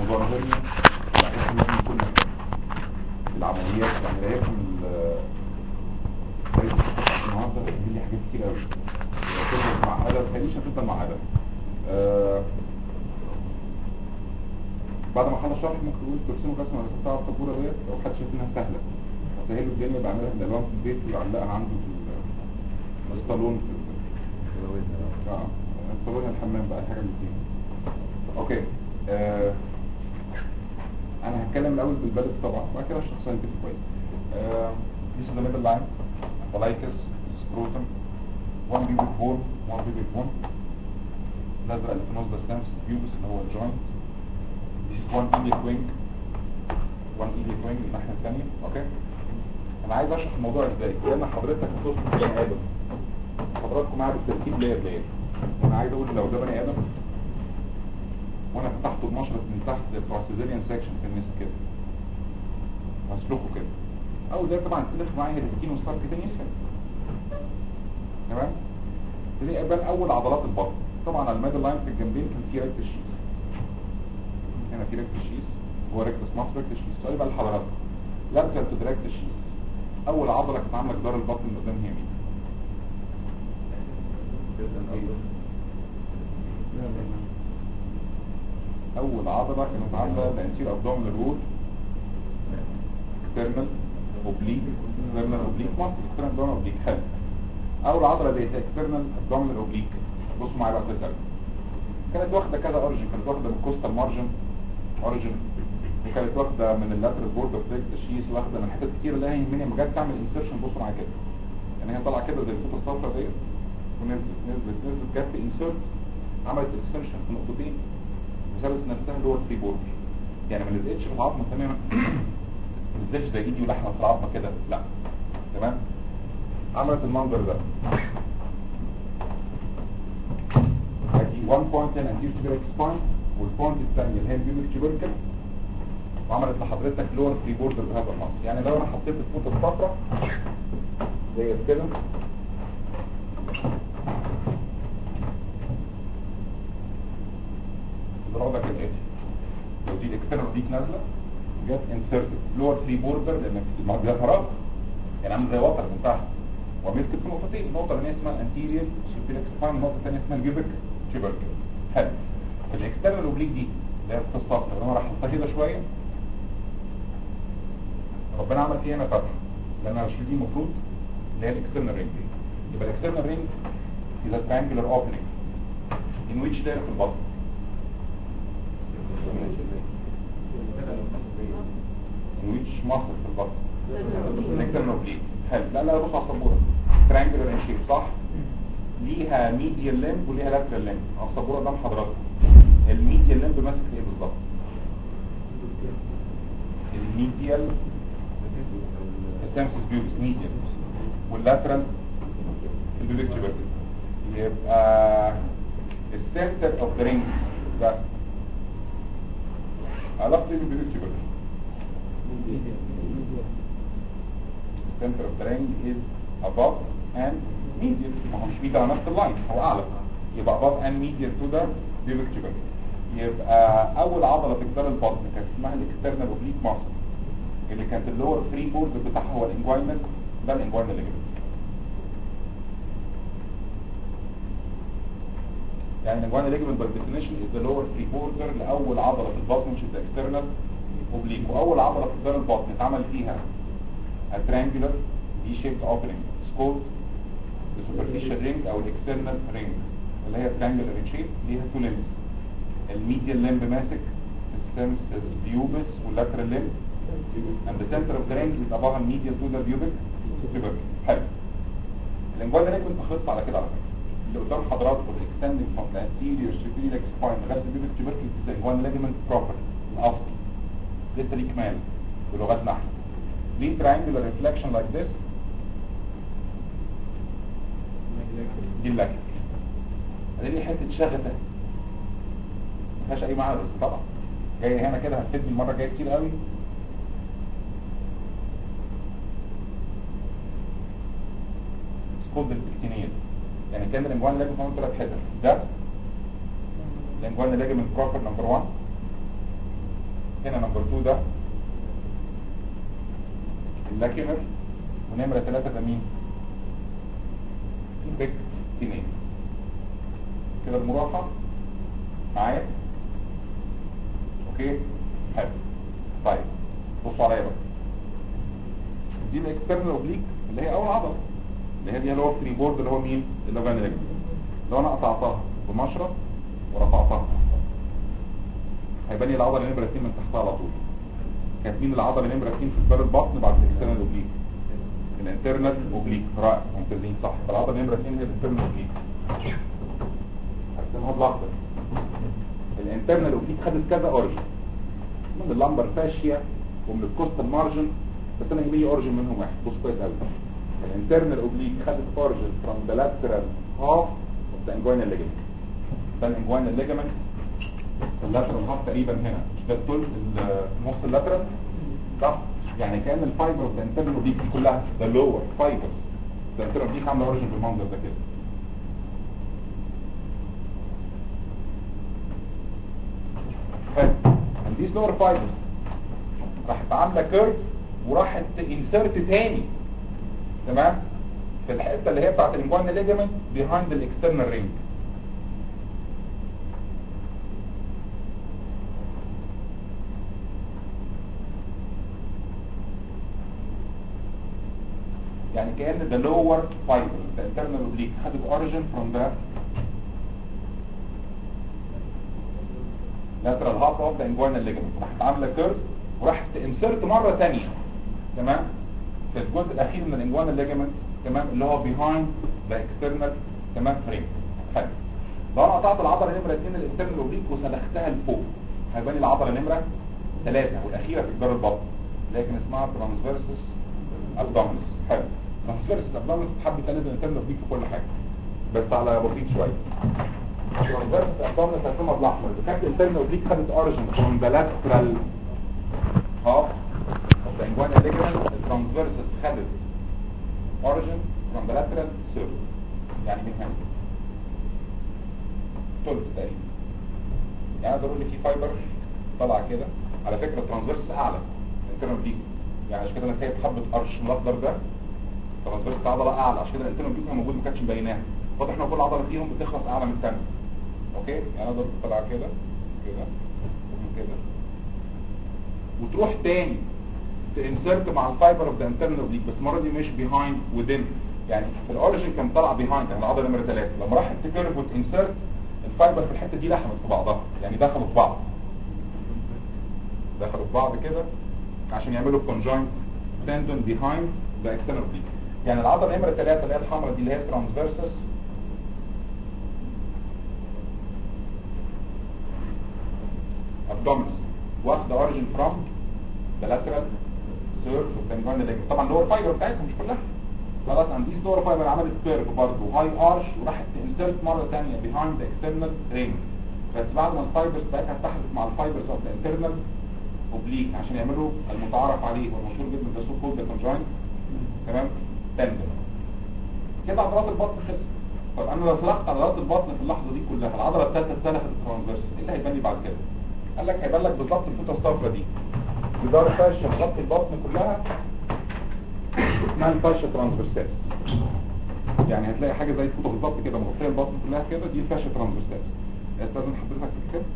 موضوع الهرنيا بحس ان احنا كنا في العمليات يعني لا يكون طريقة النهارده دي لي حاجات كتير قوي تفضل معقدة ما تخليش هتفضل معقدة آه بعد ما خلص شرح ممكن تقول ترسموا رسمة على بتاع السبورة ديت لو حد شايف انها سهلة هتسهل له الدنيا بعملها بالالوان في البيت ويعلقها عنده في الصالون في اه الصالون الحمام بقى حاجة من الاثنين اوكي آه انا هتكلم الاول بالبلد طبعا وبعد كده اشرح ساينتفك كويس آه This is the middle line umbilicus scrotum one pubic bone one pubic bone الازرق اللي في النص ده stems pubis اللي هو الجوينت This is one iliac wing one iliac wing الناحية الثانية اوكي انا عايز اشرح الموضوع ازاي لان حضرتك بتوصف بني ادم حضراتكم معايا بالترتيب لاير لاير وانا عايز اقول لو ده بني ادم وانا فتحته بمشرط من تحت زي بتوع السيزيريان سيكشن في الناس كده هسلكه كده اول ده طبعا تلف معايا السكين وستارك تاني يسهل تمام دي يبان اول عضلات البطن طبعا على الميدل لاين في الجنبين كان في ريكت الشيس هنا في ريكت الشيس هو ريكت ماس ريكت الشيس سؤال بقى لحضراتكم لاترال تو ريكت الشيس اول عضله كانت عامله جدار البطن اللي قدام هي مين اول عضله كانت عامله الانسير ابدومينال رول اكسترنال اوبليك اكسترنال اوبليك ماسل اكسترنال ابدومينال اوبليك حلو اول عضله ديت اكسترنال ابدومينال اوبليك بصوا معايا بقى كويس كانت واخده كذا اوريجن كانت واخده من كوستال مارجن اوريجن وكانت واخده من اللاترال بورد اوف ليج شيس واخده من حتت كتير اللي هي يهمني لما جت تعمل انسرشن بصوا معايا كده يعني هي طالعه كده زي الفوطه الصفراء ديت ونزلت نزلت نزلت جت انسرت عملت انسرشن في نقطتين وسابت نفسها اللي هو الفري بورد يعني ما لزقتش في العظمه تماما ما نزلتش زي ايدي ولحمه في العظمه كده لا تمام عملت المنظر ده ادي 1 بوينت هنا انتير تيبريك سباين والبوينت الثانيه اللي هي البيبك تيبركل وعملت لحضرتك لور فري بوردر بهذا النص يعني لو انا حطيت الفوطه الصفراء زي كده الوضع كالاتي لو دي الاكسترنال ديك نازله جت انسرتد لور فري بوردر لان المرض فراغ يعني عامل زي وتر من تحت ومسكت في نقطتين النقطه اللي اسمها انتيريور سوبيريك سباين النقطه الثانيه اسمها الجيبك تيبركل حلو الاكسترنال اوبليك دي اللي هي في الصف لو انا راح احطها كده شويه ربنا عمل فيها هنا فتحه لان انا دي المفروض اللي هي الاكسترنال رينج يبقى الاكسترنال رينج is a triangular opening in which layer في البطن in which muscle في البطن الاكسترنال اوبليك حلو لا لا بص على السبوره triangular in shape صح ليها medial limb وليها lateral limb على السبوره قدام حضراتكم الميديال limb ماسك في ايه بالظبط الميديال السامسس بيوبس ميديال واللاترال البيبك تيبركل يبقى السنتر اوف ذا رينج ده علاقته بالبيبك تيبركل السنتر اوف ذا رينج از above and medial ما هو مش medial على نفس اللاين هو اعلى يبقى above and medial to the pubic tubercle يبقى اول عضله في جدار البطن كانت اسمها الاكسترنال اوبليك ماسل اللي كانت اللور فري بورد بتاعها هو الانجوينال ده الانجوينال ليجمنت يعني الانجوينال ليجمنت باي ديفينيشن از ذا لور فري بوردر لاول عضله في البطن مش الاكسترنال اوبليك واول عضله في جدار البطن اتعمل فيها التريانجولار دي شيبد اوبننج سكوت السوبرفيشال رينج او الاكسترنال رينج اللي هي تريانجولار ان شيب ليها تو ليمز الميديال ليمب ماسك السمسس بيوبس واللاترال ليمب and the center of the ring is above and medial to the pubic tubercle حلو الانجوان ده كنت خلصت على كده على فكره اللي قدام حضراتكم الاكستندنج from the anterior superior spine لغايه البيبك tubercle is the one ligament proper الاصلي لسه ليه كمال بلغتنا احنا ليه triangular reflection like this دي اللاكت دي حته شغفه ما فيهاش اي معنى بس طبعا جاي هنا كده هتفيدني المره الجايه كتير قوي سكود البكتينية يعني كان الانجوان لاجم فهم ثلاث حتت ده الانجوان لاجم بروبر نمبر 1 هنا نمبر 2 ده اللاكيمر ونمرة 3 ده مين البيك تينين كده المراحة معايا اوكي حلو طيب بصوا عليا بقى دي الاكسترنال اوبليك اللي هي اول عضله اللي هي دي اللي هو فري بورد اللي هو مين اللي هو ليجمنت لو انا قطعتها بمشرط ورفعتها هيبان لي العضله نمره 2 من تحتها على طول كانت مين العضله نمره 2 في البار البطن بعد الاكسترنال اوبليك الانترنال اوبليك رائع ممتازين صح فالعضله نمره 2 هي الانترنال اوبليك هرسمها بالاخضر الانترنال اوبليك خدت كذا اوريجن من اللامبر فاشيا ومن الكوستال مارجن بس انا يهمني اوريجن منهم واحد بص كويس قوي الانترنال اوبليك خدت اوريجن فروم ذا لاترال هاف اوف ذا انجوينال ليجمنت ده الانجوينال ليجمنت اللاترال هاف تقريبا هنا مش ده الثلث نص اللاترال صح يعني كان الفايبر اوف ذا انترنال اوبليك دي كلها ده اللور فايبرز ده الانترنال اوبليك عامله اوريجن بالمنظر ده كده حلو and these lower fibers راحت عامله كيرف وراحت انسرت تاني تمام في الحته اللي هي بتاعت الانجوان ليجمنت behind الاكسترنال رينج يعني كأن the lower fiber the internal oblique خدت origin from the lateral half of the inguinal ligament راحت عامله كيرف وراحت انسرت مره ثانيه تمام في الجزء الاخير من الانجوانال ليجمنت تمام اللي هو behind the external تمام فريم حلو لو انا قطعت العضله نمره 2 الانترنال اوبليك وسلختها لفوق هيبان لي العضله نمره 3 والاخيره في جدار البطن لكن اسمها ترانسفيرسس ابدومينس حلو ترانسفيرسس ابدومينس تحب تقلد الانترنال اوبليك في كل حاجه بس على بسيط شويه ترانسفيرسس ابدومينس هتسمى بالاحمر كانت الانترنال اوبليك خدت اوريجن فروم ذا لاترال هاف the inguinal ligament the transversus خدت origin from the lateral surface يعني من هنا ثلث تقريبا يعني اقدر اقول لي في فايبر طالعه كده على فكره الترانسفيرس اعلى الانترنال بيك يعني عشان كده انا سايب حبه قرش من الاخضر ده الترانسفيرس عضله اعلى عشان كده الانترنال بيك موجود ما كانتش مبيناها واضح ان كل عضله فيهم بتخلص اعلى من الثانيه اوكي يعني اقدر طالعه كده كده كده وتروح تاني تنسرت مع الفايبر اوف ذا انترنال اوبليك بس المره دي مش بيهايند وذين يعني في الاوريجن كان طالع بيهايند يعني العضله نمره 3 لما راحت تكيرف وتنسرت الفايبر في الحته دي لحمت في بعضها يعني دخلوا في بعض دخلوا في بعض كده عشان يعملوا كونجوينت تندون بيهايند ذا اكسترنال اوبليك يعني العضله نمره 3 اللي هي الحمراء دي اللي هي ترانسفيرسس abdominis واخده اوريجن فروم ذا لاترال سيرف والتنجوان ليجمنت طبعا اللور فايبر بتاعتها مش كلها خلاص عند دي لور فايبر عملت كيرف برضه هاي ارش وراحت انسرت مره ثانيه بيهايند ذا اكسترنال رينج بس بعد ما الفايبرز بتاعتها اتحدت مع الفايبرز اوف ذا انترنال اوبليك عشان يعملوا المتعارف عليه والمشهور جدا ده سو كولد كونجوين تمام تندون كده عضلات البطن خلصت طب انا لو سلخت عضلات البطن في اللحظه دي كلها العضله الثالثه اتسلخت الترانسفيرس ايه اللي هيبان لي بعد كده قال لك هيبان لك بالظبط الفوطه الصفراء دي جدار الفرشه بغطي البطن كلها اسمها الفرشه ترانسفيرسالس يعني هتلاقي حاجه زي الفوطه بالظبط كده مغطيه البطن كلها كده دي الفرشه ترانسفيرسالس استاذن حضرتك في الكتاب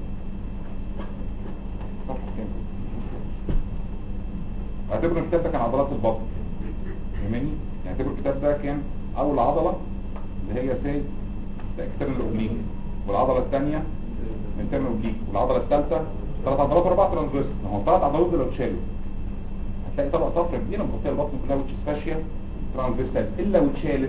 صفحه كام اعتبر الكتاب ده كان عضلات البطن فاهماني يعني اعتبر الكتاب ده كان اول عضله اللي هي سي اكسترنال اوبليك والعضله الثانيه انترنال اوبليك والعضله الثالثه ثلاث عضلات اربع ترانسفيرس ما هو ثلاث عضلات دول لو اتشالوا هتلاقي طبقه صفرا كبيره مغطيه البطن كلها وتش فاشيا ترانسفيرسال الا واتشالت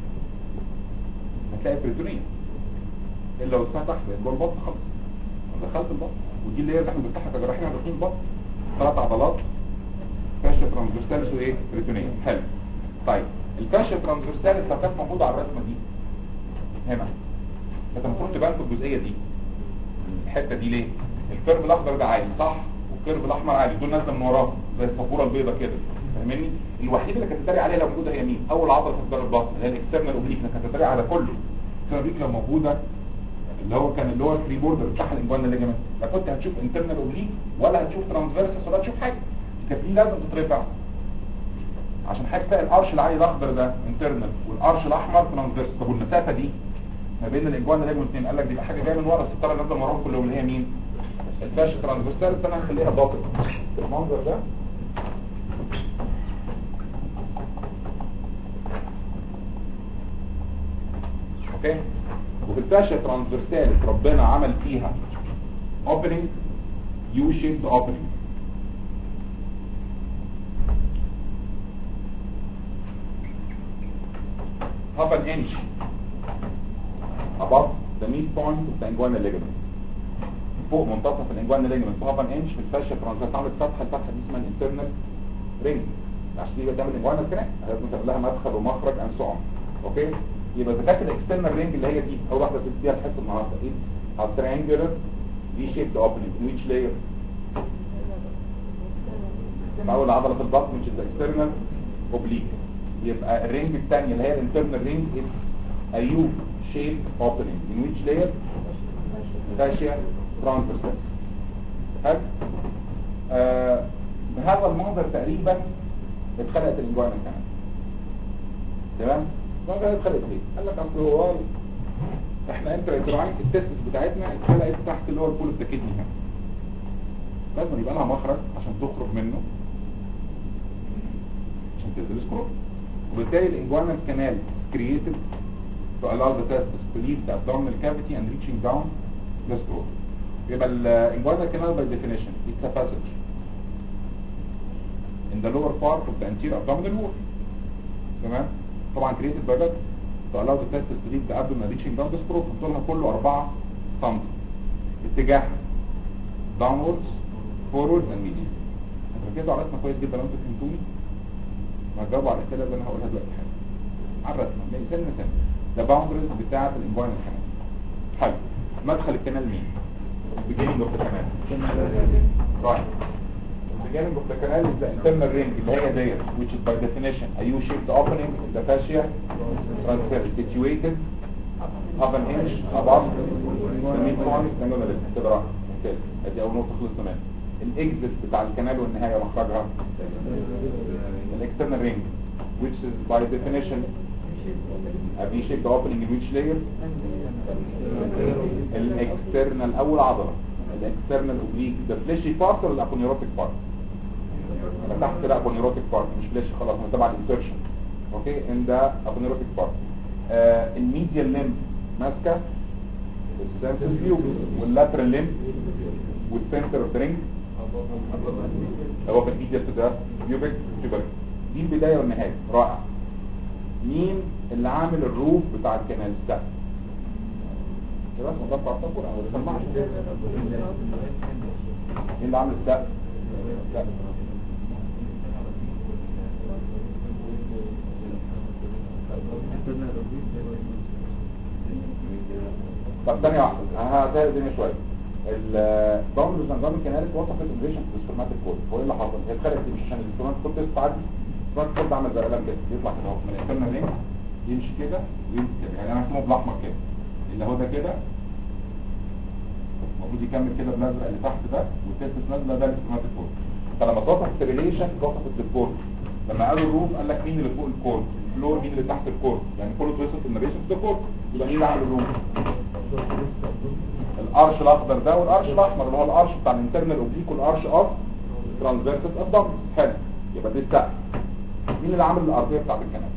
هتلاقي بريتونيه الا لو اتفتح جوه البطن خالص دخلت البطن ودي اللي هي اللي احنا بنفتحها كجراحين على دخول البطن ثلاث عضلات فاشيا ترانسفيرسالس وايه بريتونيه حلو طيب الفاشيا ترانسفيرسالس لو كانت موجوده على الرسمه دي هنا كانت المفروض تبان في الجزئيه دي الحته دي ليه الكيرف الاخضر ده عالي صح والكيرف الاحمر عالي دول نازله من وراه زي الصفوره البيضاء كده فاهمني الوحيده اللي كانت تتريق عليها لو موجوده هي مين اول عضله في جدار البطن اللي هي الاكسترنال اوبليك اللي كانت تتريق على كله الاكسترنال اوبليك لو موجوده اللي هو كان اللي هو الفري بوردر بتاع الانجوانا ليجمنت لا كنت هتشوف انترنال اوبليك ولا هتشوف ترانسفيرسس ولا هتشوف حاجه كانت دي لازم تترفع عشان حاجه تلاقي القرش العالي الاخضر ده انترنال والقرش الاحمر ترانسفيرس طب والمسافه دي ما بين الانجوانا ليجمنت الاثنين قال لك دي حاجه جايه من ورا الستاره اللي نازله من وراهم كلهم اللي هي مين الفاش ترانسفيرسال انا هخليها باطل المنظر ده اوكي وفي الفاشيا ترانسفيرسالس ربنا عمل فيها opening U shaped opening half an inch above the midpoint of the inguinal ligament فوق منتصف الانجوانا ليجمنت half an inch في الفاشيا ترانسفيرسال عملت فتحه الفتحه دي اسمها الانترنال رينج عشان دي بتعمل انجوانا كده لازم تعمل لها مدخل ومخرج and so on اوكي يبقى اذا كانت الاكسترنال رينج اللي هي دي اول واحده تديها الحصه النهارده ايه a triangular V-shaped opening in which layer اول عضله في البطن which is the external oblique يبقى الرينج الثانيه اللي هي الانترنال رينج is a U-shaped opening in which layer fascia transversus حلو آه بهذا المنظر تقريبا اتخلقت الانجوانا كمان تمام ما قال اتخلقت ليه قال لك اصل هو احنا انت اتراعيت التستس بتاعتنا اتخلقت تحت اللي هو البول اوف ذا كدني هنا لازم يبقى لها مخرج عشان تخرج منه عشان تنزل سكروب وبالتالي الانجوانا كانال created to allow the testis to leave the abdominal cavity and reaching down the scrotum يبقى الانجوانا canal by definition it's a passage in the lower part of the anterior abdominal wall تمام طبعا created by that to allow the testis to leave the abdomen and reaching down the scrotum طولها كله 4 سم اتجاه downwards forwards and medial هتركزوا على الرسمه كويس جدا لو انتوا فهمتوني ما تجاوبوا على الاسئله اللي انا هقولها دلوقتي حالا على الرسمه من سن سن ده باوندرز بتاعه الانجوين الكنال حلو مدخل الكنال مين beginning of the canal right beginning of the canal is the internal ring اللي هي ديت which is by definition a U-shaped opening in the fascia transverse situated half an inch above the midpoint angular limb كده راح ممتاز ادي اول نقطه خلصنا منها الاكزit بتاع الكنال والنهايه مخرجها الاكسترنال رينج which is by definition a V-shaped opening in which layer الاكسترنال اول عضله الاكسترنال اوبليك ده فليشي بارت ولا الابونيروتيك بارت انا تحت كده ابونيروتيك بارت مش فليشي خلاص انا تبع الانسرشن اوكي ان ده ابونيروتيك بارت آه الميديال ليمب ماسكه السنسس فيو واللاترال ليمب والسنتر اوف رينج هو في الميديا ده بيوبك تبقى دي البدايه والنهايه رائع مين اللي عامل الروف بتاع الكنال السقف كده اسمه ده بتاع الطابور او اللي سمعش مين اللي عامل السقف لا طب ثانية واحدة انا هسهل الدنيا شوية الضمر الزنجان الكنالك وصفت الانجريشن في السبرماتيك كود هو ايه اللي حصل؟ هي اتخلقت مش عشان السبرماتيك كود تعدي السبرماتيك كود عمل زي قلم كده يطلع كده اهو من الانترنال لين يمشي كده ويمشي كده يعني انا هرسمه بالاحمر كده اللي هو ده كده المفروض يكمل كده بالازرق اللي تحت ده والتستس نازله ده السبرماتيك كود فلما توصفت الريليشن وصفت للكود لما قالوا الروف قال لك مين اللي فوق الكود الفلور مين اللي تحت الكود يعني كله توصف النريشن في الكود يبقى مين اللي عمل الروف الارش الاخضر ده والارش الاحمر اللي هو الارش بتاع الانترنال اوبليك والارش اوف ترانسفيرسس ابدومن حلو يبقى ده السقف مين اللي عامل الارضيه بتاعت الكنال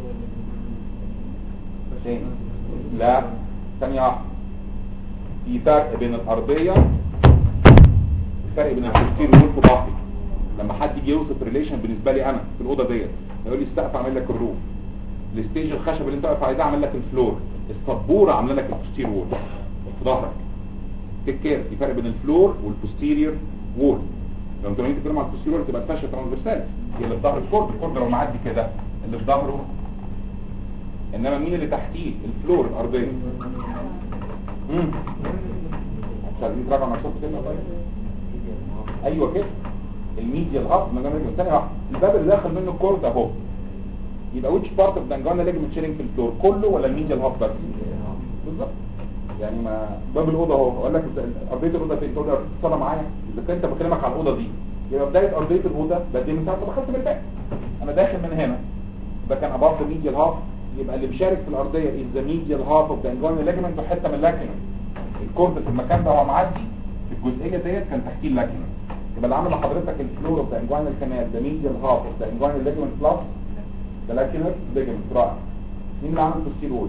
تاني لا ثانيه واحده في فرق بين الارضيه فرق بين التفكير والفضاحي لما حد يجي يوصف ريليشن بالنسبه لي انا في الاوضه ديت يقول لي السقف عامل لك الروف الستيج الخشب اللي انت واقف عليه ده عامل لك الفلور السبوره عامله لك البوستير وول في ظهرك تيك كير في فرق بين الفلور والبوستيريور وول لو انت لما تتكلم على البوستيريور تبقى الفاشيا ترانسفيرسالز هي اللي في ظهر الكورد الكورد لو معدي كده اللي في ظهره انما مين اللي تحتيه الفلور الارضيه امم مش عايزين تراجعوا نفسكم كده ايوه كده الميديال هاب ما جنب ثانيه واحده الباب اللي داخل منه الكورد اهو يبقى which part of the angina ligament sharing في الفلور كله ولا الميديال هاب بس بالظبط يعني ما باب الاوضه اهو اقول لك ارضيه الاوضه فين تقول لي الصاله معايا اذا كنت بكلمك على الاوضه دي يبقى بدايه ارضيه الاوضه بدي من ساعه ما دخلت من الباب انا داخل من هنا ده كان اباف ذا ميديال هاف يبقى اللي مشارك في الارضيه از ذا ميديال هاف اوف ذا انجوينال ليجمنت وحته من اللاكينم الكورد في المكان ده وهو معدي في الجزئيه ديت كان تحتيه اللاكينم يبقى اللي عامل لحضرتك الفلور اوف ذا انجوينال كانال ذا ميديال هاف اوف ذا انجوينال ليجمنت بلس ذا لاكينر ليجمنت رائع مين اللي عامل التوستيرول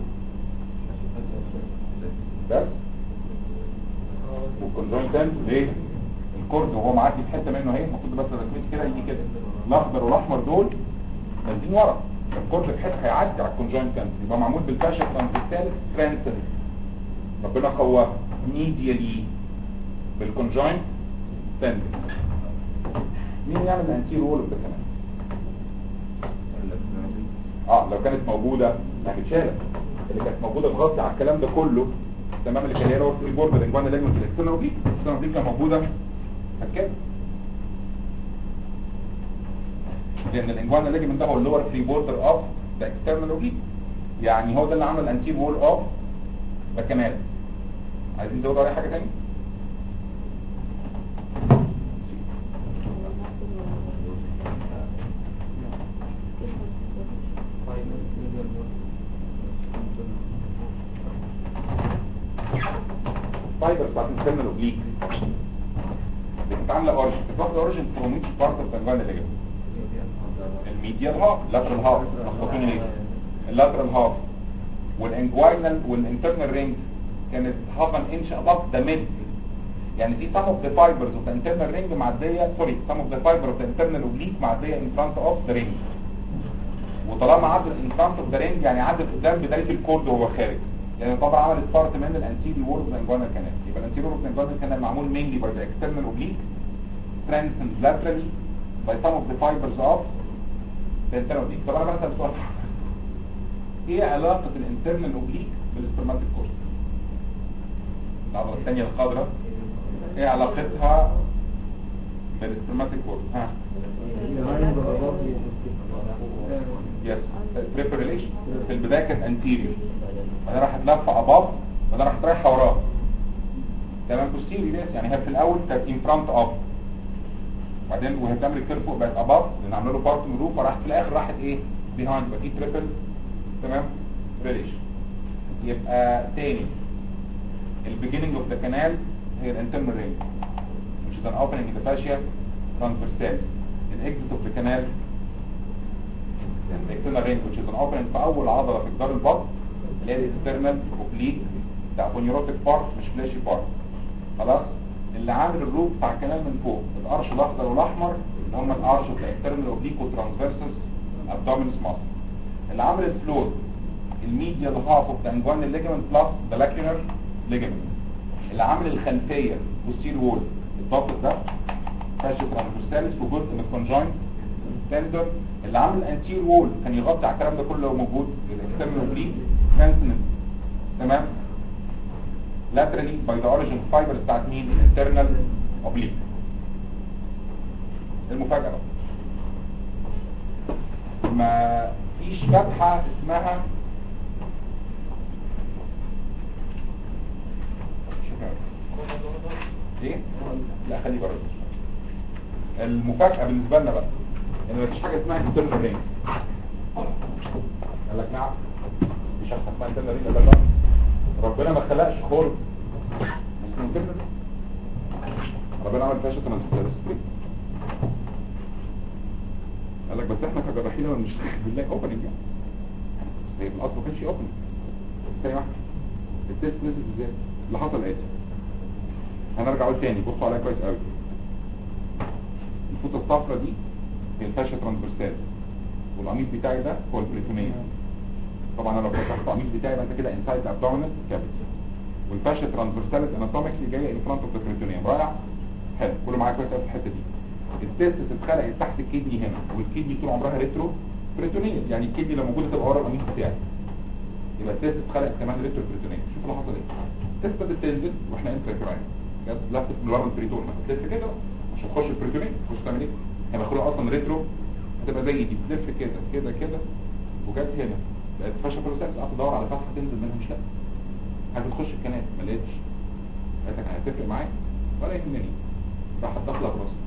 بس والكونجوينتال ليه الكورد وهو معدي في حته منه اهي المفروض بس رسمتي كده يجي كده الاخضر والاحمر دول نازلين ورا الكورد في حته هيعدي على الكونجوينتال يبقى معمول بالفاشا ترانزيستال سترينثن ربنا قواه ميديالي بالكونجوينت تندن مين يعمل الانتي رول ده كمان اه لو كانت موجوده يعني اتشالت اللي كانت موجوده تغطي على الكلام ده كله تمام اللي كان هي في البورد الانجوانا ليجمنت الاكسترنال اوبليك الاكسترنال اوبليك كانت موجوده كده لان الانجوانا ليجمنت ده هو اللور فري بوردر اوف ذا اكسترنال اوبليك يعني هو ده اللي عمل الانتير وول اوف ذا كانال عايزين تزودوا عليه حاجه ثانيه فايبرز بتاعت الانترنال اوبليك كانت عامله اوريجن كانت واخده اوريجن فروم ايتش بارت اوف ذا ليجمنت الميديال هاف لاترال هاف مخطوطين ليه اللاترال هاف والانجوينال والانترنال رينج كانت هاف ان انش اباف ذا ميد يعني في some of the fibers of the internal ring معديه سوري some of the fiber of the internal oblique معديه in front of the ring وطالما عدت in front of the ring يعني عدت قدام بدايه الكورد وهو خارج يعني طبعا عملت بارت من الانتيري وول اوف الانجوانال كانال يبقى الانتيري وول اوف الانجوانال كانال معمول mainly by the external oblique strengthened laterally by some of the fibers of the internal oblique طب انا بسال سؤال ايه علاقه الانترنال اوبليك بالسpermatic كورد العضله الثانيه الخضراء ايه علاقتها بالسpermatic كورد ها يس تريبل ريليشن في البدايه كانت انتيريور بعدين راحت لفه اباف بعدين راحت رايحه وراه تمام بوستيريور يس يعني هي في الاول كانت ان فرونت اب بعدين وهي بتعمل الكير فوق بقت اباف لان عملوا له بارت من روف فراحت في الاخر راحت ايه بيهايند يبقى في تريبل تمام ريليشن يبقى تاني البيجيننج اوف ذا كانال هي الانترنال رينج which is an opening in the fascia transversalis the exit of the canal الاكسترنال رينج which is an opening في اول عضله في جدار البطن اللي هي الاكسترنال اوبليك بتاع بونيوروتيك بارت مش فلاشي بارت خلاص اللي عامل الروب بتاع الكنال من فوق القرش الاخضر والاحمر اللي هم القرش بتاع الاكسترنال اوبليك وترانسفيرسس ابدومينس ماسل اللي عامل الفلور الميديال هاف اوف ذا انجوانال ليجمنت بلس ذا لاكيونر ليجمنت اللي عامل الخلفيه بوستير وول الضغط ده فاشل ترانسفيرساليس وجزء من الكونجوينت تندر اللي عامل انتير وول كان يغطي على الكلام ده كله لو موجود الاكسترنال اوبليك كانسنت تمام laterally by the origin fiber بتاعت مين internal oblique المفاجأة بقى ما فيش فتحة اسمها شكرا ايه لا خليه بره المفاجأة بالنسبة لنا بقى ان مفيش حاجة اسمها internal ring قال لك نعم مفيش حاجة اسمها internal ring قال لك ربنا ما خلقش خرج اسمه internal ربنا عمل فاشة ترانسفيرس قال لك بس احنا كجراحين لما بنشتغل بنلاقي اوبننج يعني بس هي في الاصل ما كانش اوبننج ثانية واحدة التست نزل ازاي اللي حصل اتي هنرجع اقول تاني بصوا عليها كويس قوي الفوطه الصفرا دي هي الفاشا ترانسفيرسالس والقميص بتاعي ده هو البريتونيه طبعا انا لو فتحت القميص بتاعي يبقى انت كده انسايد ابدومينال كافيتي والفاشا ترانسفيرسالس اناتوميكلي جايه ان فرونت اوف ذا بريتونيوم رائع حلو كله معايا كويس قوي في الحته دي التستس اتخلقت تحت الكدني هنا والكدني طول عمرها ريترو بريتونيه يعني الكدني لو موجوده تبقى ورا القميص بتاعي يبقى التست اتخلقت كمان ريترو بريتونيه شوف اللي حصل ايه التست بدات تنزل واحنا انتراكراين جت لفت من ورا البريتون هتلف كده عشان تخش البريتونيه تخش تعمل ايه هي مخلوقه اصلا ريترو هتبقى زي دي بتلف كده كده كده وجت هنا بقت فاشا بروسيس قعدت تدور على فتحه تنزل منها مش لاقي هتخش الكنال ما لقيتش قالت لك هتفرق معايا ولا يهمني راحت داخله براسها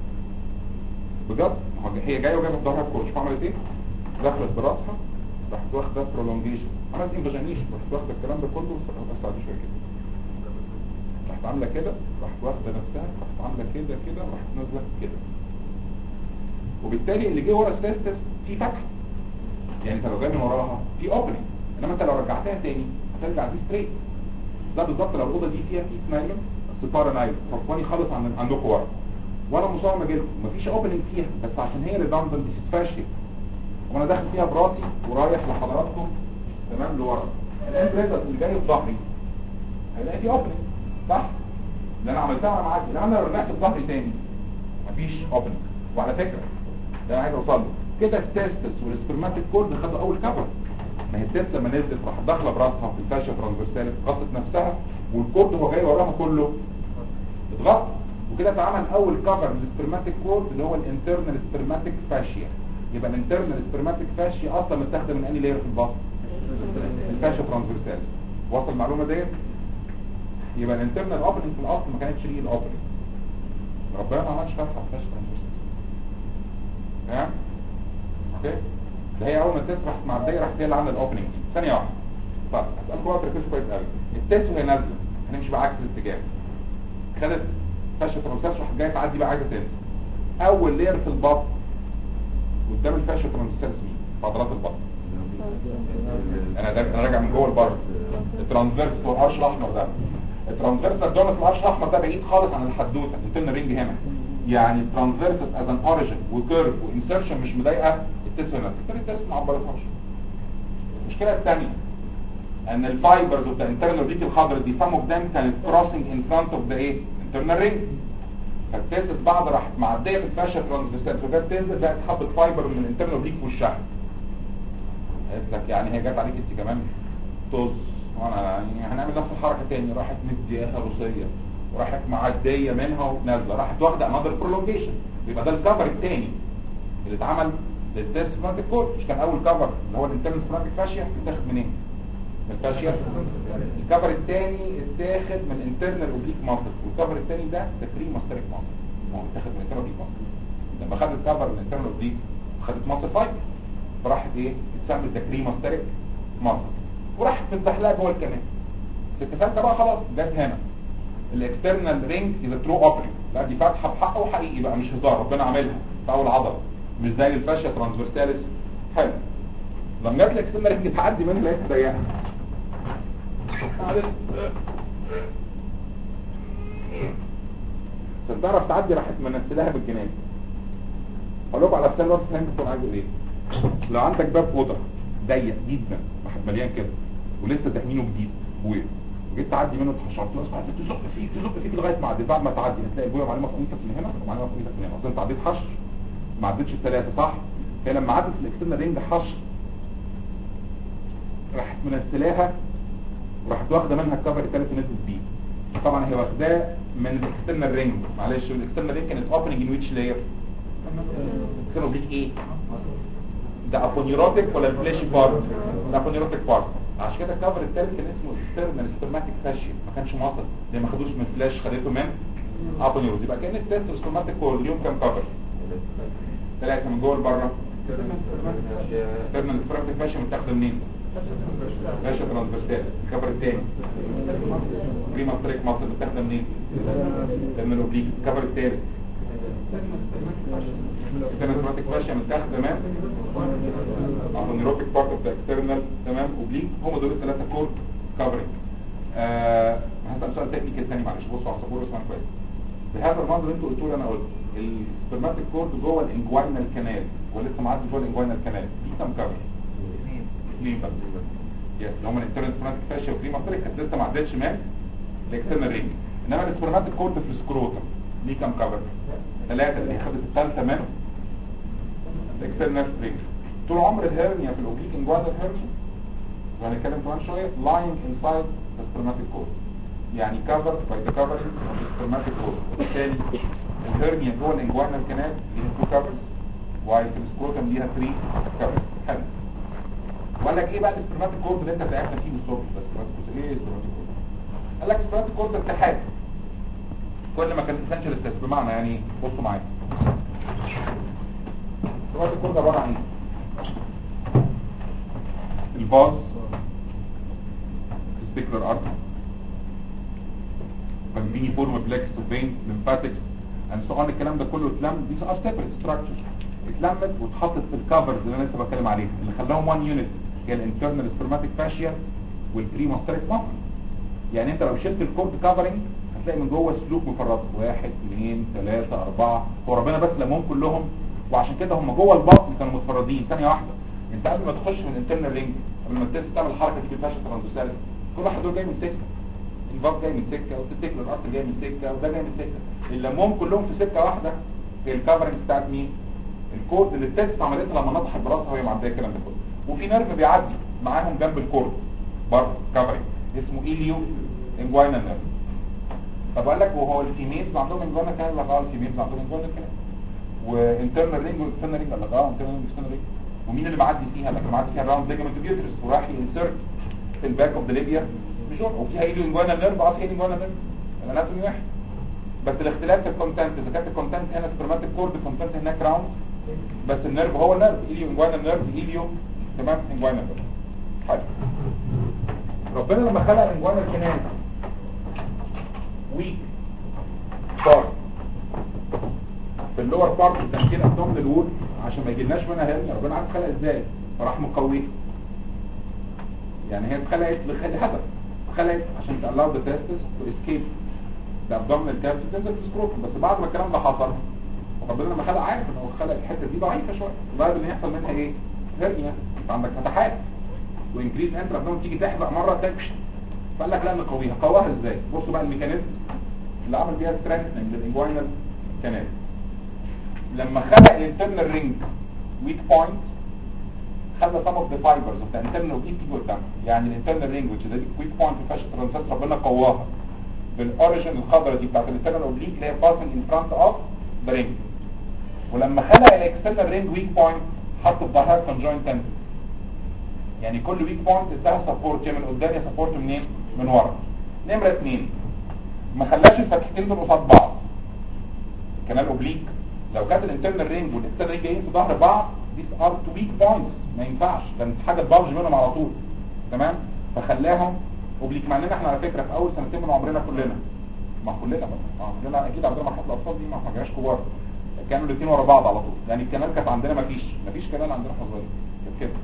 بجد ما هو هي جايه وجايه بظهرها الكورس شوف عملت ايه دخلت براسها راحت واخده برولونجيشن عملت انفاجينيشن راحت واخده الكلام ده كله بس بعد شويه كده راحت عامله كده راحت واخده نفسها راحت عامله كده كده راحت نازله كده وبالتالي اللي جه ورا السيستس في فتحه يعني انت لو جاي من وراها في اوبننج انما انت لو رجعتها تاني هترجع دي ستريت ده بالظبط لو الاوضه دي فيها كيس نايلون ستاره نايلون فصلاني خالص عن عندكم ورا وانا مصمم اجيلكم مفيش اوبننج فيها بس عشان هي ريدندنت دي فاشيه وانا داخل فيها براسي ورايح لحضراتكم تمام لورا الامبريزر اللي جاي في ظهري هيلاقي في اوبننج صح؟ اللي انا عملتها وانا معدي انما انا لو رجعت في ظهري تاني مفيش اوبننج وعلى فكره ده انا عايز اوصل له كده التستس والسبرماتيك كورد خدوا اول كفر ما هي التست لما نزلت راح داخله براسها في الفاشيا ترانسفيرساليس غطت نفسها والكورد هو جاي وراها كله اتغطى وكده اتعمل اول كفر للسبرماتيك كورد اللي هو الانترنال سبرماتيك فاشيا يبقى الانترنال سبرماتيك فاشيا اصلا متاخده من انهي لاير في البطن الفاشيا ترانسفيرساليس وصل المعلومه ديت يبقى الانترنال اوبننج في الاصل ما كانتش ريل اوبننج ربنا ما عملش فتحه في الفاشيا ترانسفيرساليس تمام اوكي ده هي اول ما تسرح مع الدايره راح هي اللي عامله الاوبننج دي ثانيه واحده طب اسالكم بقى تركزوا كويس قوي التست وهي نازله هنمشي بعكس الاتجاه خدت فاشة ترانسفيرس راح جايه تعدي بقى عايزه تنزل اول لير في البطن قدام الفاشة ترانسفيرس مين في عضلات البطن انا ده انا راجع من جوه البر الترانسفيرس والقرش الاحمر ده الترانسفيرس الدونت القرش الاحمر ده بعيد خالص عن الحدوته الانترنال رينج هنا يعني الترانسفيرس از ان اوريجن وكيرف وانسرشن مش مضايقه التست هنا التست ما عبرتهاش المشكله الثانيه ان الفايبرز اوف ذا انترنال ريك الخضراء دي some of them كانت crossing in front of the ايه internal ring فالتستس بعد راحت معديه في الفاشا ترانسفيرسال فجت تنزل بقت حبه فايبر من الانترنال ريك في وشها قالت لك يعني هي جت عليك انت كمان طز وانا يعني هنعمل نفس الحركه تاني راحت مدياها روسيه وراحت معديه منها ونازله راحت واخده انذر برولونجيشن يبقى ده الكفر الثاني اللي اتعمل للتست فرانك كورد مش كان اول كفر اللي هو الانترنال فرانك فاشيا اتاخد منين؟ من الفاشيا الكفر الثاني اتاخد من انترنال اوبليك ماسل والكفر الثاني ده ده بري ماستريك ماسل هو اتاخد من انترنال اوبليك ماسل لما خدت الكفر من انترنال اوبليك خدت ماسل فايبر فراحت ايه اتسمت ده بري ماستريك ماسل وراحت متزحلقه جوه الكنال ست ثالثه بقى خلاص جت هنا الاكسترنال رينج از ترو اوبري لا دي فاتحه بحقه وحقيقي بقى مش هزار ربنا عاملها في اول عضله مش زي الفاشيا ترانسفيرساليس حلو لما جت الاكسترنال رينج تعدي منها لقيتها ضيقه عشان تعرف تعدي راحت منزلها بالجنان اقول لكم على مثال بس فهمت كنت عايز اقول ايه لو عندك باب اوضه ضيق جدا واحد مليان كده ولسه تحمينه جديد بويه وجيت تعدي منه اتحشرت بس بعد تزق فيه تزق فيه لغايه ما عديت بعد ما تعدي هتلاقي البويه معلمه قميصك من هنا ومعلمه قميصك من هنا اصل انت عديت حشر ما عدتش الثلاثه صح هي لما عدت الاكسترنال رينج حشر راحت منزلاها وراحت واخده منها الكفر الثالث ونزلت بيه طبعا هي واخداه من الاكسترنال رينج معلش الاكسترنال رينج كانت اوبننج ان ويتش لاير كانوا بيك ايه ده ابونيروتيك ولا الفلاشي بارت ده ابونيروتيك بارت عشان كده الكفر الثالث كان اسمه اكسترنال سبرماتيك فاشيا ما كانش مصل ليه ما خدوش من فلاش خدته من ابونيروت يبقى كان التست سبرماتيك كورد اليوم كام كفر ثلاثه من جوه لبره اكسترنال سبرماتيك فاشيا متاخده منين فاشيا ترانسفيرسال الكفر الثاني بريما ستريك مصل متاخده منين من الاوبليك الكفر الثالث الكنتراتيك فاشيا متاخده تمام النيروتيك بارت اوف ذا اكسترنال تمام اوبليك هم دول الثلاثه كور كفرنج آه هسال سؤال تكنيكال ثاني معلش بصوا على السبوره اسمها كويس بهذا المنظر اللي انتوا قلتوا لي انا قلت السبرماتيك كورد جوه الانجوينال كانال ولسه معدي جوه الانجوينال كانال دي كام كفر؟ اثنين بس يس اللي هم الانترنال سبرماتيك فاشيا وبريما ستريك كانت لسه ما عدتش من الاكسترنال رينج انما السبرماتيك كورد في السكروتم دي كام كفر؟ ثلاثة اللي خدت الثالثة من الاكسترنال رينج طول عمر الهرنيا في الاوبليك انجوانال هرنيا وهنتكلم كمان شوية lying inside the spermatic cord يعني covered by the covering of the spermatic cord وبالتالي الهرنيا جوه الانجوانال كانال ليها 2 covers while في السكروتم ليها 3 covers حلو وقال لك ايه بقى السبرماتيك كورد اللي انت بتاعتنا فيه بالصبح بس ايه السبرماتيك كورد قال لك السبرماتيك كورد اتحاد كل ما كان اسنشال التست بمعنى يعني إيه؟ بصوا معايا السبرماتيك كورد عباره عن ايه الفاز testicular artery فالبيني فورم فليكس فين ليمفاتكس and so on الكلام ده كله اتلم these are separate structures اتلمت واتحطت في الكفرز اللي انا لسه بتكلم عليها اللي خلاهم one unit هي الانترنال سبرماتيك فاشيا والبريماستريك مصر يعني انت لو شلت الكورد كفرنج هتلاقي من جوه سلوك مفرط واحد اثنين ثلاثة اربعة هو ربنا بس لمهم كلهم وعشان كده هم جوه البطن كانوا متفردين ثانية واحدة انت قبل ما تخش من الانترنال رينج قبل ما تست تعمل الحركة دي في الفاشيا ترانزوسالس كل واحد دول جاي من سكة الباب جاي من سكة والتستيكل الارض جاي من سكة وده جاي من سكة اللي لمهم كلهم في سكة واحدة في الكفرنج بتاعت مين الكورد اللي التست عملتها لما نضحت براسها وهي معديه الكلام ده كله وفي نيرف بيعدي معاهم جنب الكورد بره كفرنج اسمه ايليو انجوينا نيرف طب قال لك وهو الفيميلز عندهم انجوينا كان ولا اه الفيميلز عندهم انجوينا كان وانترنال رينج واكسترنال رينج ولا اه انترنال رينج واكسترنال رينج ومين اللي معدي فيها اللي معدي فيها الراوند ليجمنت بيوترس وراح ينسرت في الباك اوف ذا ليبيا ميجور وفيها ايليو انجوينا نيرف اه ايليو انجوينا نيرف الاناتومي واحد بس الاختلاف في الكونتنت اذا كانت الكونتنت هنا سبرماتيك كورد الكونتنت هناك راوند بس النيرف هو النيرف ايليو انجوانا نيرف ايليو تمام انجوانا نيرف حلو ربنا لما خلق انجوانا الكنان ويك بارت في اللور بارت التمكين ابدومن الوول عشان ما يجيلناش منها هرنيا ربنا عارف خلق ازاي فراح مقويه يعني هي اتخلقت لهدف اتخلقت عشان تالاو ذا تيستس تو اسكيب الابدومينال كافيتي تنزل في السكروتم بس بعد ما الكلام ده حصل ربنا لما خلق عارف ان هو خلق الحته دي ضعيفه شويه وبعد ان يحصل منها ايه هرنيا عندك فتحات وانكريز انتر ابدومين تيجي تحرق مره تكش فقال لك لا نقويها قواها ازاي بصوا بقى الميكانيزم اللي عمل بيها سترينثنج للانجوينال كانال لما خلق الانترنال رينج ويك بوينت خلى some of the fibers of the internal weak تيجي قدام يعني الانترنال رينج which is a weak point في فاشل ترانسات ربنا قواها بالاوريجن الخضراء دي بتاعت الانترنال اوبليك اللي هي passing in front of the ring ولما خلق الاكسترنال رينج ويك بوينت حط في ظهرها كونجوينت تنتل يعني كل ويك بوينت اداها سبورت يا من قدام يا سبورت منين من ورا نمره اثنين ما خلاش الفتحتين دول قصاد بعض كمان اوبليك لو كانت الانترنال رينج والاكسترنال رينج جايين في ظهر بعض these are two weak points ما ينفعش ده حاجه تبلج منهم على طول تمام فخلاهم اوبليك مع اننا احنا على فكره في اول سنتين من عمرنا كلنا ما كلنا بقى اه كلنا اكيد عندنا مرحله الاطفال دي ما احنا جاش كبار كانوا الاثنين ورا بعض على طول يعني الكنال كانت عندنا ما فيش ما فيش كنال عندنا احنا صغيرين كانت كده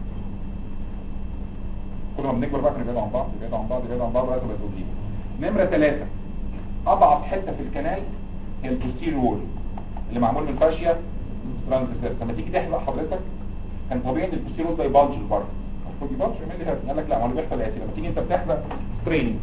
كل ما بنكبر بقى كنا عن بعض نبعد عن بعض نبعد عن بعض لغايه ما تقول نمره ثلاثة اضعف حته في الكنال هي البوستير وول اللي معمول من فاشيا ترانزستير لما تيجي تحلق حضرتك كان طبيعي ان البوستير وول ده يبلج لبره المفروض يبلج يعمل لي هرني قال لك لا ما هو اللي بيحصل الاتي لما تيجي انت بتحلق ستريننج